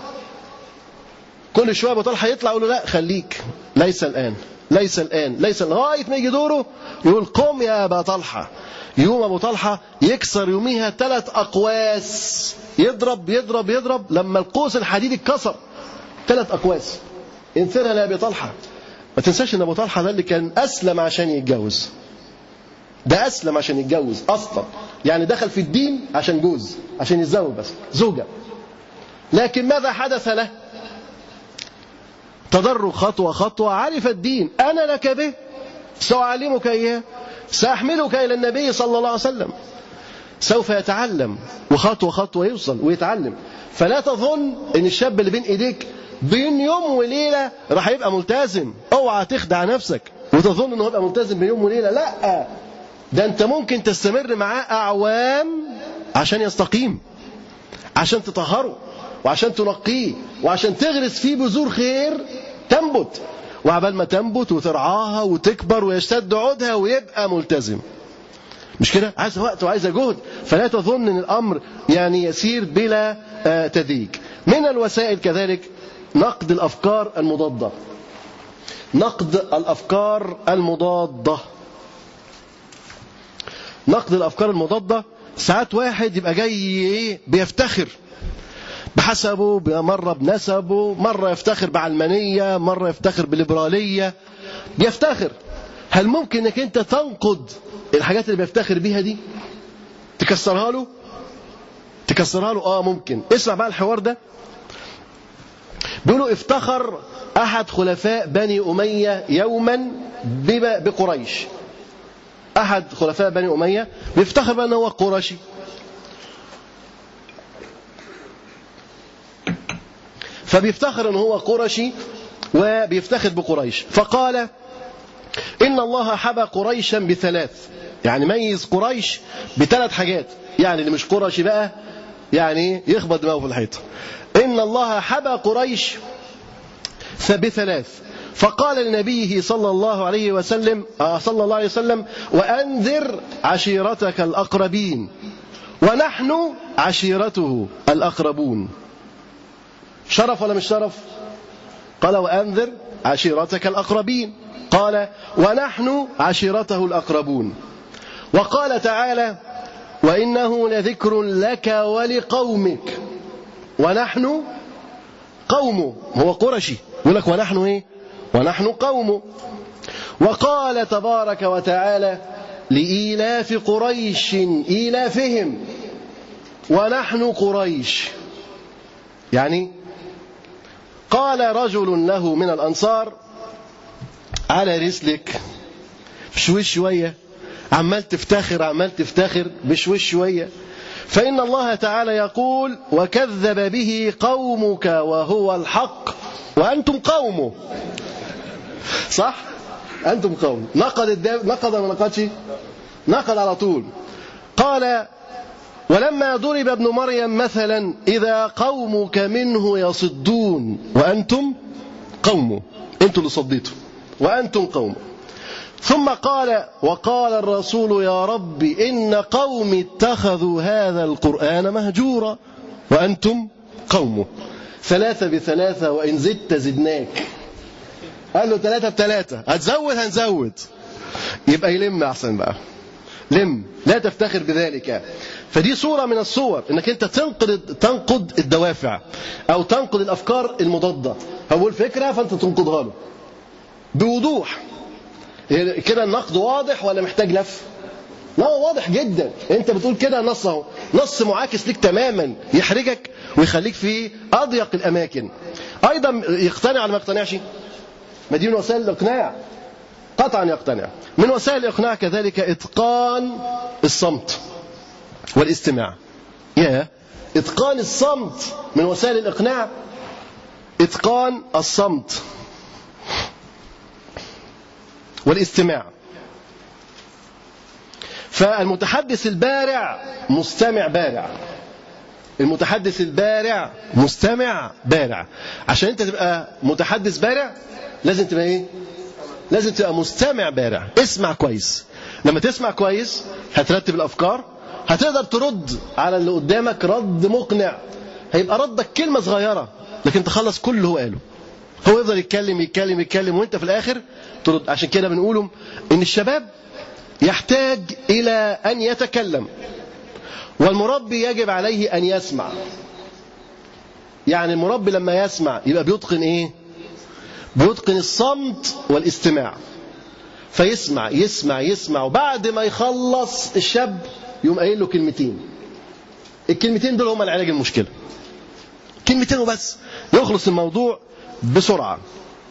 كل شوية أبو طلحة يطلع يقول له لا خليك ليس الآن ليس الآن ليس لغاية ما يجي دوره يقول قم يا أبا طلحة يوم أبو طلحة يكسر يوميها ثلاث أقواس يضرب يضرب يضرب لما القوس الحديد اتكسر ثلاث أقواس انثرها لأبي طلحة ما تنساش ان ابو طلحه ده اللي كان اسلم عشان يتجوز ده اسلم عشان يتجوز اصلا يعني دخل في الدين عشان جوز عشان يتزوج بس زوجه لكن ماذا حدث له تدرج خطوه خطوه عرف الدين انا لك به ساعلمك اياه ساحملك الى النبي صلى الله عليه وسلم سوف يتعلم وخطوه خطوه يوصل ويتعلم فلا تظن ان الشاب اللي بين ايديك بين يوم وليلة راح يبقى ملتزم اوعى تخدع نفسك وتظن انه هيبقى ملتزم بيوم وليلة لا ده انت ممكن تستمر معاه اعوام عشان يستقيم عشان تطهره وعشان تنقيه وعشان تغرس فيه بذور خير تنبت وعبال ما تنبت وترعاها وتكبر ويشتد عودها ويبقى ملتزم مش كده عايز وقت وعايز جهد فلا تظن ان الامر يعني يسير بلا تدريج من الوسائل كذلك نقد الافكار المضاده نقد الافكار المضاده نقد الافكار المضاده ساعات واحد يبقى جاي ايه بيفتخر بحسبه مره بنسبه مره يفتخر بعلمانيه مره يفتخر بليبراليه بيفتخر هل ممكن انك انت تنقد الحاجات اللي بيفتخر بيها دي تكسرها له تكسرها له اه ممكن اسمع بقى الحوار ده بيقولوا افتخر أحد خلفاء بني أمية يوما بقريش أحد خلفاء بني أمية بيفتخر بأنه هو قرشي فبيفتخر أنه هو قرشي وبيفتخر بقريش فقال إن الله حبى قريشا بثلاث يعني ميز قريش بثلاث حاجات يعني اللي مش قرشي بقى يعني يخبط دماغه في الحيطة إن الله حبى قريش فبثلاث فقال لنبيه صلى الله عليه وسلم آه صلى الله عليه وسلم وأنذر عشيرتك الأقربين ونحن عشيرته الأقربون شرف ولا مش شرف قال وأنذر عشيرتك الأقربين قال ونحن عشيرته الأقربون وقال تعالى وإنه لذكر لك ولقومك ونحن قومه هو قرشي يقول لك ونحن ايه ونحن قومه وقال تبارك وتعالى لإيلاف قريش إيلافهم ونحن قريش يعني قال رجل له من الأنصار على رسلك بشويش شوية عمال تفتخر عمال تفتخر بشويش شوية فإن الله تعالى يقول وكذب به قومك وهو الحق وأنتم قومه صح أنتم قوم نقد الداب نقد ما نقدش نقد على طول قال ولما ضرب ابن مريم مثلا إذا قومك منه يصدون وأنتم قومه أنتم اللي صديتوا وأنتم قوم ثم قال وقال الرسول يا رب إن قومي اتخذوا هذا القرآن مهجورا وأنتم قومه ثلاثة بثلاثة وإن زدت زدناك قال له ثلاثة بثلاثة هتزود هنزود يبقى يلم أحسن بقى لم لا تفتخر بذلك فدي صورة من الصور انك انت تنقد تنقد الدوافع او تنقد الافكار المضادة هو الفكرة فانت تنقدها له بوضوح كده النقد واضح ولا محتاج لف لا هو واضح جدا انت بتقول كده نص اهو نص معاكس ليك تماما يحرجك ويخليك في اضيق الاماكن ايضا يقتنع ولا ما يقتنعش ما دي من وسائل الاقناع قطعا يقتنع من وسائل الاقناع كذلك اتقان الصمت والاستماع يا اتقان الصمت من وسائل الاقناع اتقان الصمت والاستماع فالمتحدث البارع مستمع بارع المتحدث البارع مستمع بارع عشان انت تبقى متحدث بارع لازم تبقى ايه لازم تبقى مستمع بارع اسمع كويس لما تسمع كويس هترتب الافكار هتقدر ترد على اللي قدامك رد مقنع هيبقى ردك كلمه صغيره لكن تخلص كل اللي هو قاله هو يفضل يتكلم يتكلم يتكلم وانت في الاخر ترد عشان كده بنقوله ان الشباب يحتاج الى ان يتكلم والمربي يجب عليه ان يسمع يعني المربي لما يسمع يبقى بيتقن ايه بيتقن الصمت والاستماع فيسمع يسمع يسمع وبعد ما يخلص الشاب يقوم قايل له كلمتين الكلمتين دول هما العلاج المشكله كلمتين وبس يخلص الموضوع بسرعه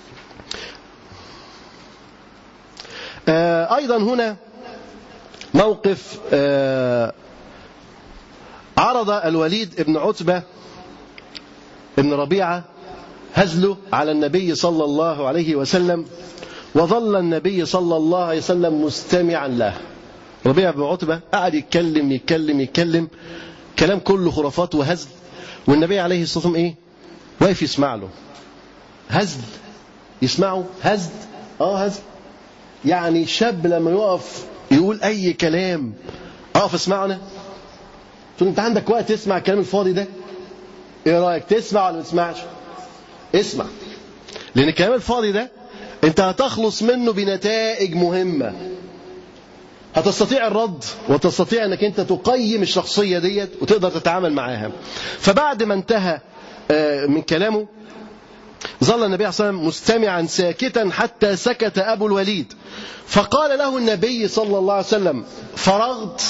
آه ايضا هنا موقف آه عرض الوليد بن عتبه بن ربيعه هزله على النبي صلى الله عليه وسلم وظل النبي صلى الله عليه وسلم مستمعا له ربيع بن عتبة قعد يتكلم يتكلم يتكلم كلام كله خرافات وهزل والنبي عليه الصلاة والسلام ايه واقف يسمع له هزل يسمعه هزل اه هزل يعني شاب لما يقف يقول اي كلام اقف اسمعه انا تقول انت عندك وقت تسمع الكلام الفاضي ده ايه رايك تسمع ولا ما تسمعش اسمع لان الكلام الفاضي ده انت هتخلص منه بنتائج مهمه هتستطيع الرد وتستطيع انك انت تقيم الشخصيه ديت وتقدر تتعامل معاها فبعد ما انتهى من كلامه ظل النبي صلى الله عليه وسلم مستمعا ساكتا حتى سكت ابو الوليد فقال له النبي صلى الله عليه وسلم فرغت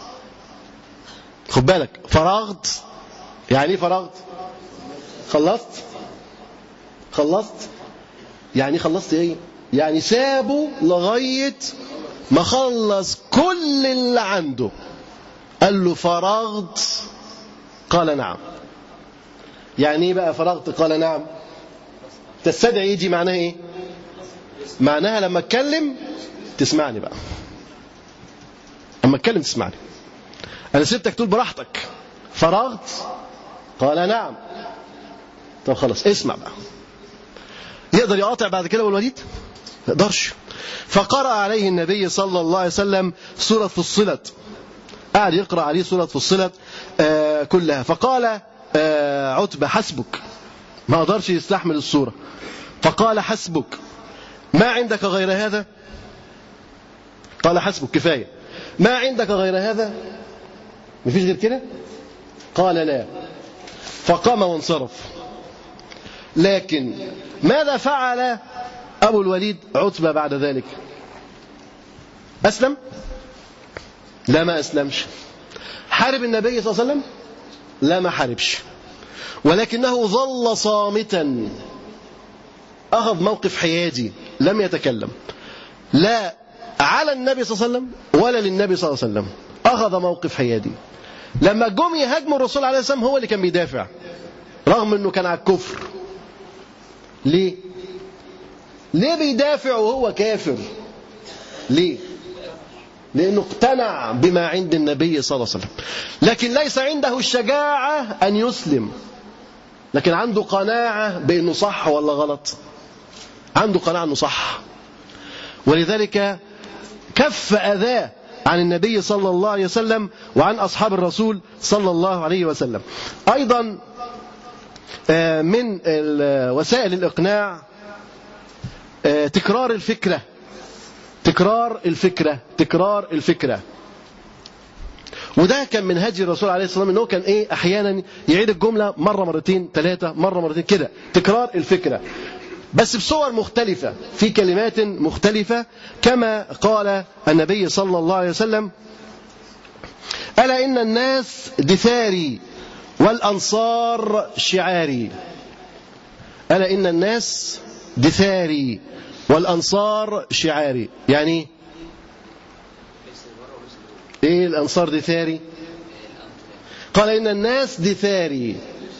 خد بالك فرغت يعني ايه فرغت خلصت خلصت يعني خلصت ايه يعني سابه لغايه ما خلص كل اللي عنده قال له فرغت قال نعم يعني ايه بقى فرغت قال نعم تستدعي ايه دي معناها ايه معناها لما اتكلم تسمعني بقى اما اتكلم تسمعني انا سبتك تقول براحتك فرغت قال نعم طب خلاص اسمع بقى يقدر يقاطع بعد كده والوليد ما يقدرش فقرأ عليه النبي صلى الله عليه وسلم سورة فصلت قعد يقرأ عليه سورة فصلت آه كلها فقال آه عتبة حسبك ما قدرش يستحمل السورة فقال حسبك ما عندك غير هذا قال حسبك كفاية ما عندك غير هذا مفيش غير كده قال لا فقام وانصرف لكن ماذا فعل أبو الوليد عتبة بعد ذلك أسلم لا ما أسلمش حارب النبي صلى الله عليه وسلم لا ما حاربش ولكنه ظل صامتا أخذ موقف حيادي لم يتكلم لا على النبي صلى الله عليه وسلم ولا للنبي صلى الله عليه وسلم أخذ موقف حيادي لما جم يهاجموا الرسول عليه السلام هو اللي كان بيدافع رغم انه كان على الكفر ليه ليه بيدافع وهو كافر ليه لانه اقتنع بما عند النبي صلى الله عليه وسلم لكن ليس عنده الشجاعه ان يسلم لكن عنده قناعه بانه صح ولا غلط عنده قناعه انه صح ولذلك كف اذاه عن النبي صلى الله عليه وسلم وعن اصحاب الرسول صلى الله عليه وسلم ايضا من وسائل الاقناع تكرار الفكره تكرار الفكره تكرار الفكره وده كان من هدي الرسول عليه الصلاه والسلام ان هو كان ايه احيانا يعيد الجمله مره مرتين ثلاثه مره مرتين كده تكرار الفكره بس بصور مختلفة في كلمات مختلفة كما قال النبي صلى الله عليه وسلم ألا إن الناس دثاري والأنصار شعاري ألا إن الناس دثاري والأنصار شعاري يعني إيه الأنصار دثاري قال إن الناس دثاري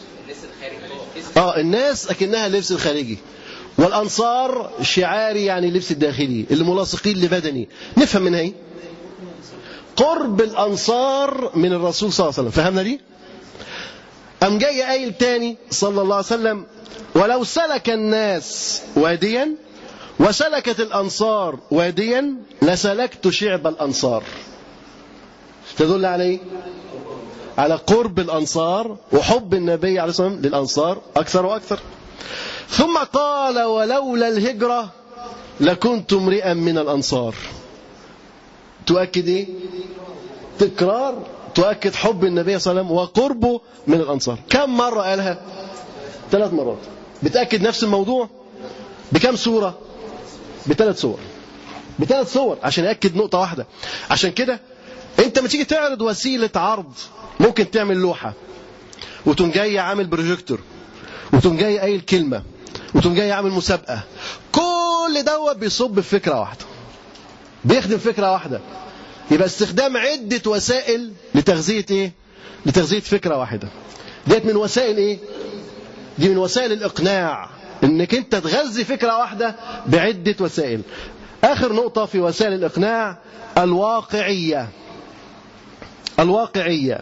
آه الناس أكنها لبس الخارجي والأنصار شعاري يعني اللبس الداخلي اللي ملاصقين لبدني نفهم منها ايه قرب الأنصار من الرسول صلى الله عليه وسلم فهمنا دي أم جاي قايل تاني صلى الله عليه وسلم ولو سلك الناس واديا وسلكت الأنصار واديا لسلكت شعب الأنصار تدل على ايه على قرب الأنصار وحب النبي عليه الصلاة والسلام للأنصار أكثر وأكثر ثم قال ولولا الهجرة لكنت امرئا من الأنصار تؤكد إيه؟ تكرار تؤكد حب النبي صلى الله عليه وسلم وقربه من الأنصار كم مرة قالها ثلاث مرات بتأكد نفس الموضوع بكم سورة بثلاث صور بثلاث صور عشان يأكد نقطة واحدة عشان كده انت ما تيجي تعرض وسيلة عرض ممكن تعمل لوحة وتقوم جاي عامل بروجيكتور وتقوم جاي قايل كلمة وتقوم جاي عامل مسابقة كل دوت بيصب في فكرة واحدة بيخدم فكرة واحدة يبقى استخدام عدة وسائل لتغذية ايه لتغذية فكرة واحدة ديت من وسائل ايه دي من وسائل الإقناع انك انت تغذي فكرة واحدة بعدة وسائل آخر نقطة في وسائل الإقناع الواقعية الواقعية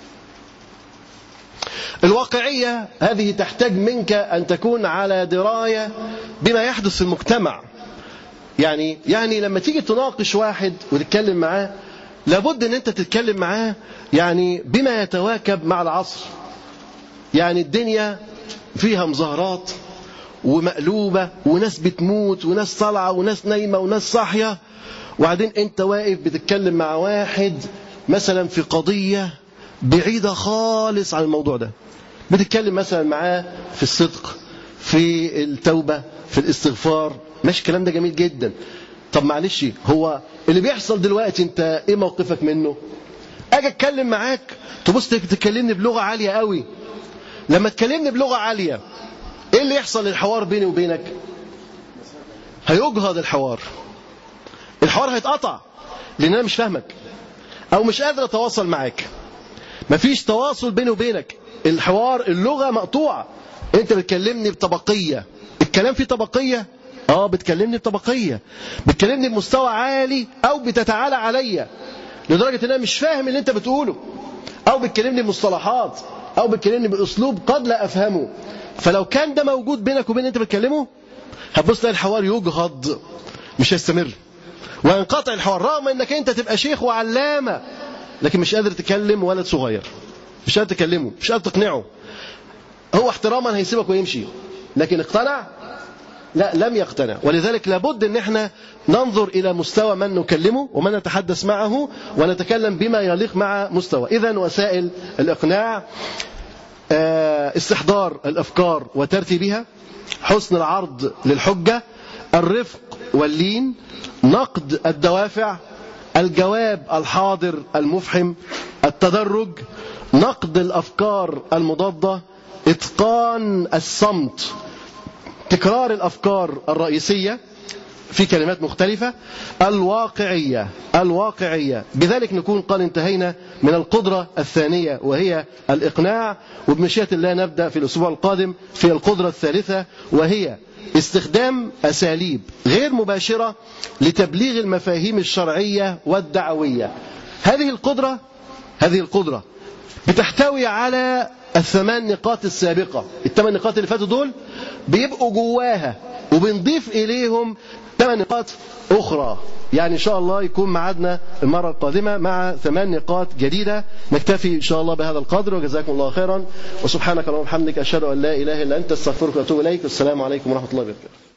الواقعية هذه تحتاج منك أن تكون على دراية بما يحدث في المجتمع يعني يعني لما تيجي تناقش واحد وتتكلم معاه لابد ان انت تتكلم معاه يعني بما يتواكب مع العصر يعني الدنيا فيها مظاهرات ومقلوبة وناس بتموت وناس طالعة وناس نايمة وناس صاحية وبعدين انت واقف بتتكلم مع واحد مثلا في قضية بعيدة خالص عن الموضوع ده بتتكلم مثلا معاه في الصدق في التوبة في الاستغفار ماشي الكلام ده جميل جدا طب معلش هو اللي بيحصل دلوقتي انت ايه موقفك منه اجي اتكلم معاك تبص تكلمني بلغة عالية قوي لما تكلمني بلغة عالية ايه اللي يحصل للحوار بيني وبينك هيجهض الحوار الحوار هيتقطع لان انا مش فاهمك او مش قادر اتواصل معاك مفيش تواصل بيني وبينك الحوار اللغة مقطوعة انت بتكلمني بطبقية الكلام فيه طبقية اه بتكلمني بطبقية بتكلمني بمستوى عالي او بتتعالى عليا لدرجة ان انا مش فاهم اللي انت بتقوله او بتكلمني بمصطلحات او بتكلمني باسلوب قد لا افهمه فلو كان ده موجود بينك وبين اللي انت بتكلمه هتبص تلاقي الحوار يجهض مش هيستمر وينقطع الحوار رغم انك انت تبقى شيخ وعلامة لكن مش قادر تكلم ولد صغير مش قادر تكلمه مش قادر تقنعه هو احتراما هيسيبك ويمشي لكن اقتنع لا لم يقتنع ولذلك لابد ان احنا ننظر الى مستوى من نكلمه ومن نتحدث معه ونتكلم بما يليق مع مستوى اذا وسائل الاقناع آه، استحضار الافكار وترتيبها حسن العرض للحجه الرفق واللين نقد الدوافع الجواب الحاضر المفحم التدرج نقد الافكار المضاده اتقان الصمت تكرار الافكار الرئيسيه في كلمات مختلفة الواقعية الواقعية بذلك نكون قد انتهينا من القدرة الثانية وهي الإقناع وبمشيئة الله نبدأ في الأسبوع القادم في القدرة الثالثة وهي استخدام أساليب غير مباشرة لتبليغ المفاهيم الشرعية والدعوية هذه القدرة هذه القدرة بتحتوي على الثمان نقاط السابقة الثمان نقاط اللي فاتوا دول بيبقوا جواها وبنضيف إليهم ثمان نقاط أخرى يعني إن شاء الله يكون معادنا المرة القادمة مع ثمان نقاط جديدة نكتفي إن شاء الله بهذا القدر وجزاكم الله خيرا وسبحانك اللهم وبحمدك أشهد أن لا إله إلا أنت استغفرك وأتوب إليك والسلام عليكم ورحمة الله وبركاته